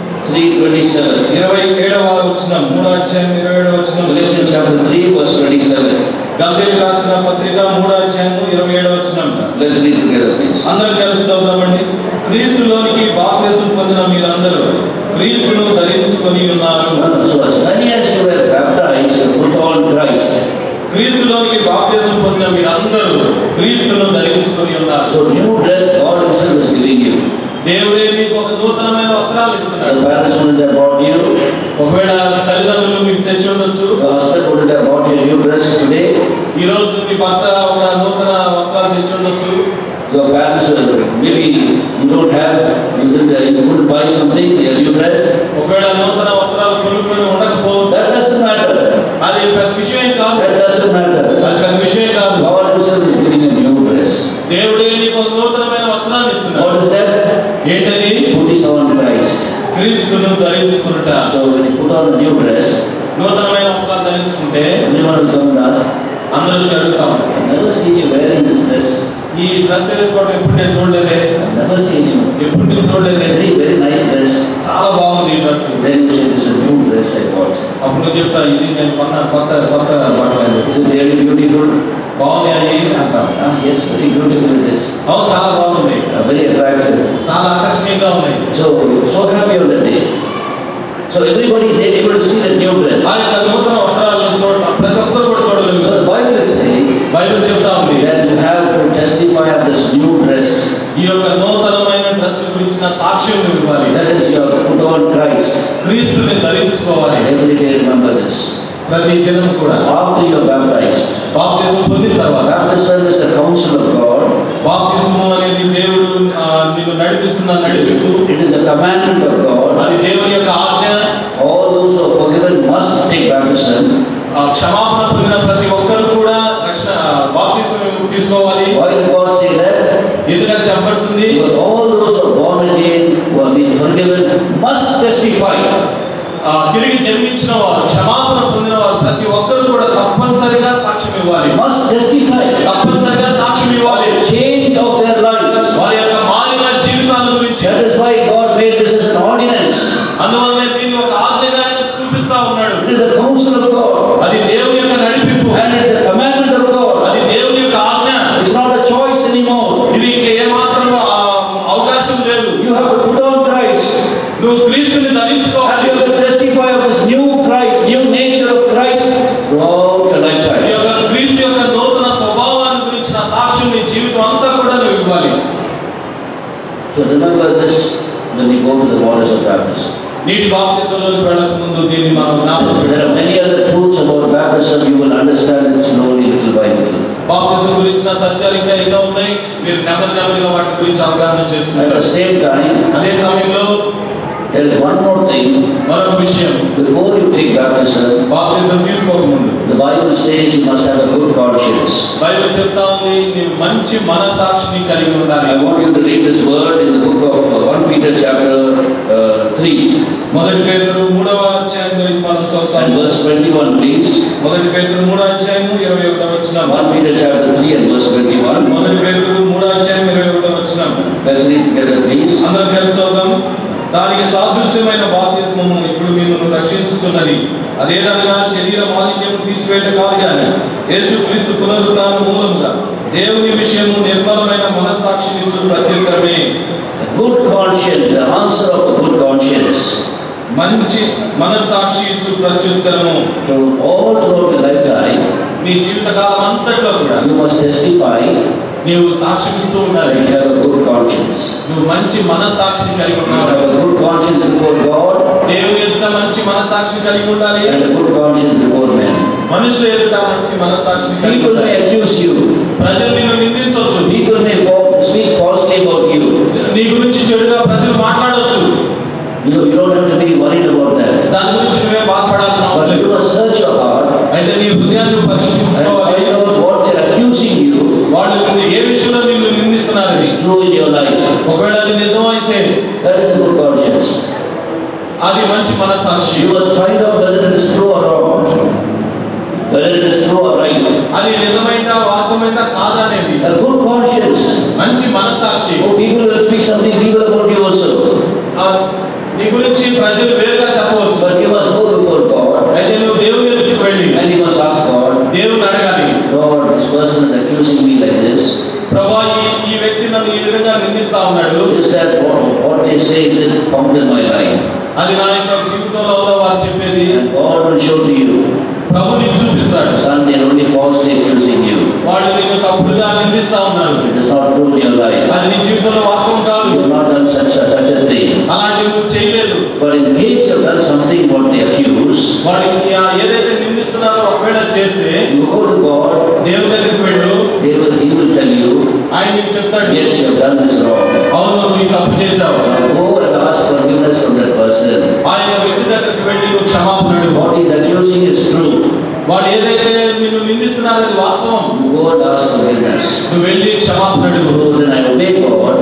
327. ఇరవై ఏడవ వచ్చిన మూడో అధ్యాయం ఇరవై ఏడవ వచ్చిన Galatians chapter 3 verse 27. గల్తీలకు రాసిన పత్రిక మూడో అధ్యాయము ఇరవై ఏడవ వచ్చిన Let's read together please. అందరం కలిసి చదువుదామండి క్రీస్తులోనికి బాప్తిసం పొందిన మీరందరూ క్రీస్తును ధరించుకొని ఉన్నారు So as many as you were baptized, you put on Christ. క్రీస్తులోనికి బాప్తిసం పొందిన మీరందరూ క్రీస్తును ధరించుకొని ఉన్నారు So new dress God himself is giving you. దేవుడే మీకు ఒక నూతనమైన వస్త్రాలు ఇస్తున్నాడు The parents wouldn't have bought you. ఒకవేళ తల్లిదండ్రులు మీకు తెచ్చి ఉండొచ్చు The husband wouldn't have bought you a new dress today. ఈ రోజు మీ భర్త ఒక నూతన వస్త్రాలు తెచ్చి ఉండొచ్చు Your parents, uh, maybe you don't have, you didn't, uh, you couldn't buy something, a new dress. ఒకవేళ నూతన వస్త్రాలు కొనుక్కొని ఉండకపోవచ్చు That doesn't matter. అది పెద్ద విషయం కాదు That doesn't matter. అది పెద్ద విషయం కాదు God himself is giving a new dress. దేవుడే నీకు ఒక నూతనమైన వస్త్రాన్ని ఇస్తున్నాడు What is that? ఏంటది Putting on Christ. క్రీస్తును ధరించుకున్నట So when you put on a new dress, నూతనమైన వస్త్రాలు ధరించుకుంటే everyone will come and ask, అందరూ వచ్చి అడుగుతా ఉంటారు I've never seen you wearing this dress. ఈ డ్రెస్ వేసుకోవడం ఎప్పుడు నేను చూడలేదే I've never seen you. ఎప్పుడు నేను చూడలేదే Very, very nice dress. చాలా బాగుంది ఈ dress Then you say, this is a new dress I bought. అప్పుడు నువ్వు చెప్తా ఇది నేను కొన్న కొత్త కొత్త బట్టలు Is it really beautiful? బాగున్నాయి అంటాం Ah, yes, very beautiful it is. అవును చాలా బాగుంది Uh, very attractive. చాలా ఆకర్షణీయంగా ఉన్నాయి So, so happy on that day. So everybody is able to see the new dress. ఆ యొక్క నూతన వస్త్రాలను చూడటం ప్రతి ఒక్కరు కూడా So the చూడగలుగుతారు Bible is saying బైబిల్ చెప్తా ఉంది that you have to testify of this new dress. ఈ యొక్క నూతనమైన డ్రెస్ గురించిన సాక్ష్యం నువ్వు ఇవ్వాలి That is, you have to put on Christ. క్రీస్తుని ధరించుకోవాలి And every day remember this. ప్రతి దినం కూడా After you are baptized, బాప్తిసం పొందిన తర్వాత baptism is the counsel of God. బాప్తిస్ము అనేది దేవుడు ఆ, నిన్ను నడిపిస్తున్న నడిపిస్తూ It is a commandment of God. అది దేవుని యొక్క ఆజ్ఞ All those who are forgiven must take baptism. ఆ, క్షమాపణ పొందిన ప్రతి ఒక్కరు కూడా రక్షణ బాప్తిసం తీసుకోవాలి Why did God say that? ఎందుకని చెప్పబడుతుంది Because all those who are born again, who have been forgiven, must testify. ఆ, తిరిగి జన్మించిన వారు క్షమాపణ పొందిన వారు ప్రతి ఒక్కరు కూడా తప్పనిసరిగా సాక్ష్యం ఇవ్వాలి Must testify. తప్పనిసరిగా సాక్ష్యం ఇవ్వాలి Change of their lives. వారి యొక్క మారిన జీవితాల గురించి That is why God made this as an ordinance. అందువల్ల దీన్ని ఒక ఆజ్ఞగా ఆయన చూపిస్తా ఉన్నాడు It is the counsel of God. go to the waters of baptism. నీటి బాప్తిసంలోకి వెళ్ళక ముందు దీన్ని మనం జ్ఞాపకం There are many other truths about baptism. You will understand it slowly, little by little. బాప్తిజం గురించిన సత్యాలు ఇంకా ఎన్నో ఉన్నాయి మీరు నెమ్మది నెమ్మదిగా వాటి గురించి అవగాహన At చేస్తున్నారు the same time, అదే సమయంలో there is one more thing. మరొక విషయం Before you take baptism, బాప్తిజం తీసుకోకముందు the Bible says you must have a good conscience. Bible చెప్తా ఉంది నీవు మంచి మనసాక్షిని కలిగి ఉండాలి I want you to read this word in the book of uh, 1 Peter chapter uh, 3 మొదటి పేదరు మూడవ అధ్యాయంలో ఇది మనం and చదువుతాం verse 21 please. మొదటి పేదరు మూడో అధ్యాయము ఇరవై ఒకటో వచ్చిన 1 Peter chapter 3 and verse 21. మొదటి పేదరు మూడో అధ్యాయం ఇరవై ఒకటో వచ్చిన Let's read together please. అందరం కలిసి చదువుదాం దానికి సాదృశ్యమైన బాప్తిస్మము ఇప్పుడు మిమ్మల్ని రక్షించుతున్నది అదేదనగా శరీర మాలిన్యము తీసివేయట కాదు కానీ యేసుక్రీస్తు పునరుద్ధాన మూలముగా దేవుని విషయము నిర్మలమైన మనస్సాక్షినిచ్చు ప్రత్యుత్తరమే A good conscience, the answer of the good conscience. మంచి మనస్సాక్షి ఇచ్చు ప్రత్యుత్తరము So all throughout your lifetime, నీ జీవితకాలం అంతట్లో కూడా you must testify నీవు సాక్ష్యమిస్తూ that ఉండాలి you have a good conscience. నువ్వు మంచి మనస్సాక్షిని కలిగి You ఉన్నావు have a good conscience before God దేవుని ఎదుట మంచి మనస్సాక్షిని కలిగి ఉండాలి and a good conscience before men. మనుషుల ఎదుట మంచి మనస్సాక్షిని కలిగి People may ఉండాలి accuse you. ప్రజలు నిన్ను నిందించవచ్చు People may fa- speak falsely about you. నీ గురించి చెడుగా ప్రజలు మాట్లాడవచ్చు You know, you don't have to be worried about that. దాని గురించి నువ్వే బాధపడాల్సిన అవసరం But you లేదు must search your heart అయితే నీ హృదయాన్ని నువ్వు and పరిశీలించుకోవాలి find out what they're accusing you వాళ్ళు నిన్ను ఏ విషయంలో నిన్ను నిందిస్తున్నారు is true in your life. ఒకవేళ అది నిజమైతే That is a good conscience. అది మంచి మనస్సాక్షి You must find out whether it is true or wrong. Whether it is true or right. అది నిజమైందా వాస్తవమైందా కాదనేది A good conscience. మంచి మనస్సాక్షి Oh, people will speak something evil about you also. ఆ, నీ గురించి ప్రజలు వేరుగా చెప్పవచ్చు But you must go before God అయితే నువ్వు దేవుని ఎదుటికి వెళ్ళి and you must ask God, దేవుని అడగాలి Lord, this person is accusing me like this. ప్రభా ఈ ఈ వ్యక్తి నన్ను ఈ విధంగా నిందిస్తా ఉన్నాడు Is that what, what they say is it found in my life? అది నా యొక్క జీవితంలో ఉందా వారు చెప్పేది And God will show to you, ప్రభు నీకు చూపిస్తాడు son, they are only falsely accusing you. వాడు నిన్ను తప్పుడుగా నిందిస్తా ఉన్నారు It is not true in your life. అది నీ జీవితంలో వాస్తవం కాదు You have not done such, such a thing. అలాంటివి నువ్వు చేయలేదు But in case you have done something what they accuse, వాడికి ఆ ఏదైతే నిందిస్తున్నారో ఒకవేళ చేస్తే you go to God, దేవుని దగ్గరికి వెళ్ళు they will, He will tell you, ఆయన నీకు చెప్తాడు yes, you have done this wrong. అవును నువ్వు ఈ తప్పు చేశావు Now go and ask forgiveness from that person. ఆ యొక్క వ్యక్తి దగ్గరికి వెళ్ళి నువ్వు క్షమాపణ అడుగు What he is accusing is true. వాడు ఏదైతే నిన్ను నిందిస్తున్నారో అది వాస్తవం You go and ask forgiveness. నువ్వు వెళ్ళి క్షమాపణ అడుగు So then I obey God.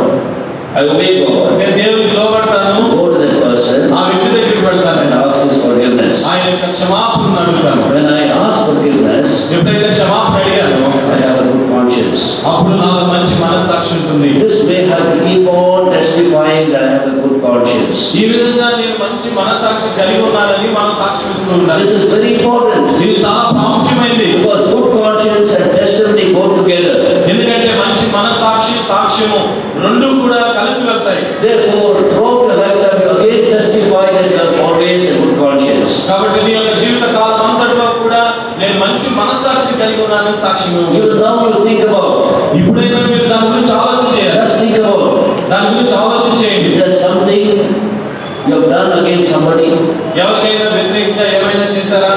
I obey God. నేను దేవునికి లోబడతాను Go to that person ఆ వ్యక్తి దగ్గరికి వెళ్తాను and ask his forgiveness. ఆయన యొక్క క్షమాపణ అడుగుతాను When I ask forgiveness, ఎప్పుడైతే క్షమాపణ అడిగాను I have a good conscience. అప్పుడు నాకు మంచి మనస్సాక్షి ఉంటుంది This way I have to keep on testifying that I have a good conscience. ఈ విధంగా నేను మంచి మనస్సాక్షి కలిగి ఉన్నానని మనం సాక్ష్యం ఇస్తూ ఉండాలి This is very important ఇది చాలా ప్రాముఖ్యమైనది because good conscience and testimony go together. ఎందుకంటే మంచి మనస్సాక్షి సాక్ష్యము రెండు కూడా కలిసి వెళ్తాయి Therefore, throughout your lifetime, you again testify that you have always a good conscience. కాబట్టి నీ యొక్క జీవిత కాలం అంతట్లో కూడా నేను మంచి మనస్సాక్షిని కలిగి ఉన్నానని సాక్ష్యం You now you think about, ఇప్పుడైనా మీరు దాని గురించి ఆలోచన చేయాలి just think about, దాని గురించి ఆలోచన చేయండి is there something you have done against somebody? ఎవరికైనా వ్యతిరేకంగా ఏమైనా చేశారా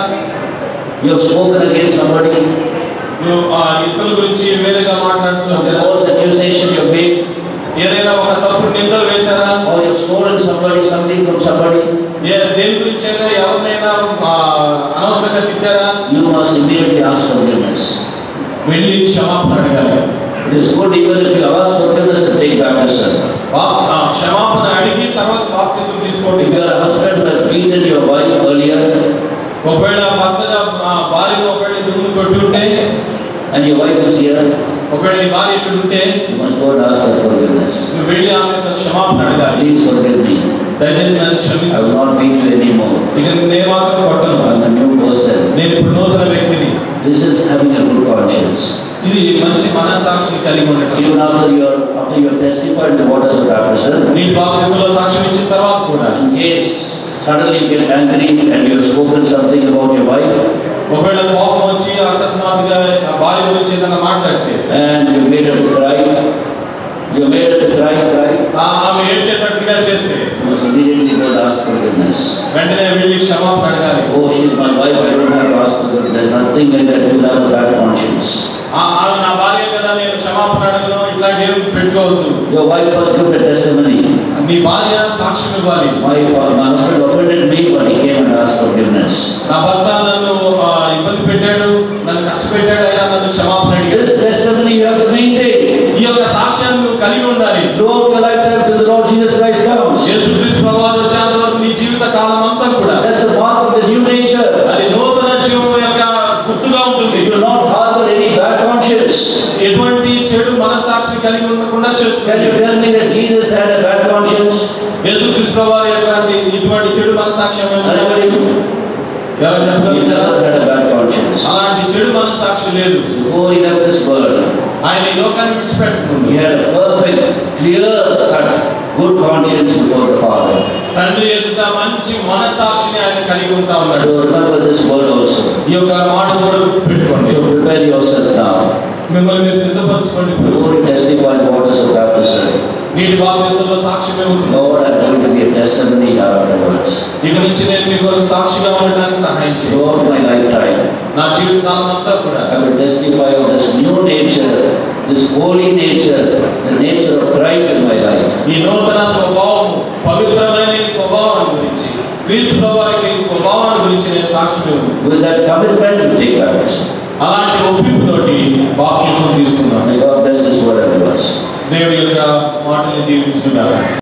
You have spoken against somebody? నువ్వు ఆ ఇతరుల గురించి వేరేగా Some మాట్లాడుతున్నా false accusation you have made? ఏదైనా ఒక తప్పుడు నిందలు వేశారా Or you have stolen somebody, something from somebody? ఏ దేని గురించి అయినా ఎవరినైనా ఆ, అనవసరంగా తిట్టారా You must immediately ask forgiveness. వెళ్ళి క్షమాపణ అడగాలి It is good even if you ask forgiveness and take baptism. బా- ఆ, క్షమాపణ అడిగి తర్వాత బాప్తిసం తీసుకోండి If your husband has beaten your wife earlier ఒకవేళ భర్తగా ఆ, భార్యను ఒకవేళ దుమ్ము కొట్టుంటే and your wife is here, ఒకవేళ నీ భార్య ఇక్కడ ఉంటే you must go and ask for forgiveness. నువ్వు వెళ్ళి ఆమె యొక్క క్షమాపణ అడగాలి Please forgive me. దయచేసి నన్ను I క్షమించు will not beat you anymore. ఇక నేను మాత్రం కొట్టను I'm a new person. నేను ఇప్పుడు నూతన వ్యక్తిని This is having a good conscience. ఇది మంచి మనస్సాక్షిని కలిగి ఉండటం Even after you are after you have testified in the waters of baptism, నీ బాప్తిసంలో సాక్ష్యం ఇచ్చిన తర్వాత కూడా in case suddenly you get angry and you have spoken something about your wife ఒకవేళ కోపం వచ్చి అకస్మాత్తుగా ఆ భార్య గురించి ఏదైనా మాట్లాడితే and you made her to cry, you made her to cry, cry, ఆ ఆమె ఏడ్చేటట్టుగా చేస్తే you must there's nothing like that. You have a bad conscience. ఆ- ఆమె నా భార్య కదా నేను క్షమాపణ అడగను ఇట్లాంటి ఏమి పెట్టుకోవద్దు Your wife must give the testimony. నీ భార్య సాక్ష్యం ఇవ్వాలి My, fa- my husband offended me, but he came and asked forgiveness. నా భర్త నన్ను ఆ, ఇబ్బంది పెట్టాడు నన్ను కష్టపెట్టాడు అయినా నన్ను క్షమాపణ అడిగాడు This testimony you have to maintain. ఈ యొక్క సాక్ష్యాన్ని నువ్వు కలిగి ఉండాలి Throughout your lifetime till the Lord Jesus Christ comes. యేసుక్రీస్తు ప్రభువారు వచ్చేంత వరకు నీ జీవిత కాలం అంతా కూడా That's the mark of the new nature. అది నూతన జీవం యొక్క గుర్తుగా ఉంటుంది You will not harbor any bad conscience. ఎటువంటి చెడు మనసాక్షి కలిగి ఉండకుండా Can చేస్తుంది you tell me that Jesus had a bad conscience? యేసుక్రీస్తు ప్రభువారు యొక్క ఇటువంటి చెడు మనసాక్ష్యం ఏమైనా Anybody? ఎవరు He చెప్పగలుగుతారా? never had a bad conscience. అలాంటి చెడు మనసాక్షి లేదు Before he left this world, ఆయన ఈ లోకాన్ని విడిచిపెట్టుకుంది he had a perfect, clear cut, good conscience before the Father. తండ్రి ఎదుట మంచి మనసాక్షిని ఆయన కలిగి ఉంటా ఉన్నాడు So remember this word also. ఈ యొక్క మాట కూడా గుర్తుపెట్టుకోండి So prepare yourself now. మిమ్మల్ని మీరు సిద్ధపరచుకోండి Before you testify the waters of baptism, నీటి బాప్తిసంలో సాక్ష్యం ఇవ్వదు Lord, I'm going to be a testimony afterwards. ఇక నుంచి నేను మీకు సాక్షిగా ఉండడానికి సహాయం చేయండి Throughout my lifetime, నా జీవితకాలం అంతా కూడా I will testify of this new nature, this holy nature, the nature of Christ in my life. ఈ నూతన స్వభావము పవిత్రమైన ఈ స్వభావాన్ని గురించి క్రీస్తు ప్రభువారికి ఈ స్వభావాన్ని గురించి నేను సాక్ష్యం ఇవ్వను With that commitment, we take baptism. అలాంటి ఒప్పింపుతోటి బాప్తిసం తీసుకున్నాను May God bless this word and us. దేవుడి యొక్క మాటని దీవించుకున్నాను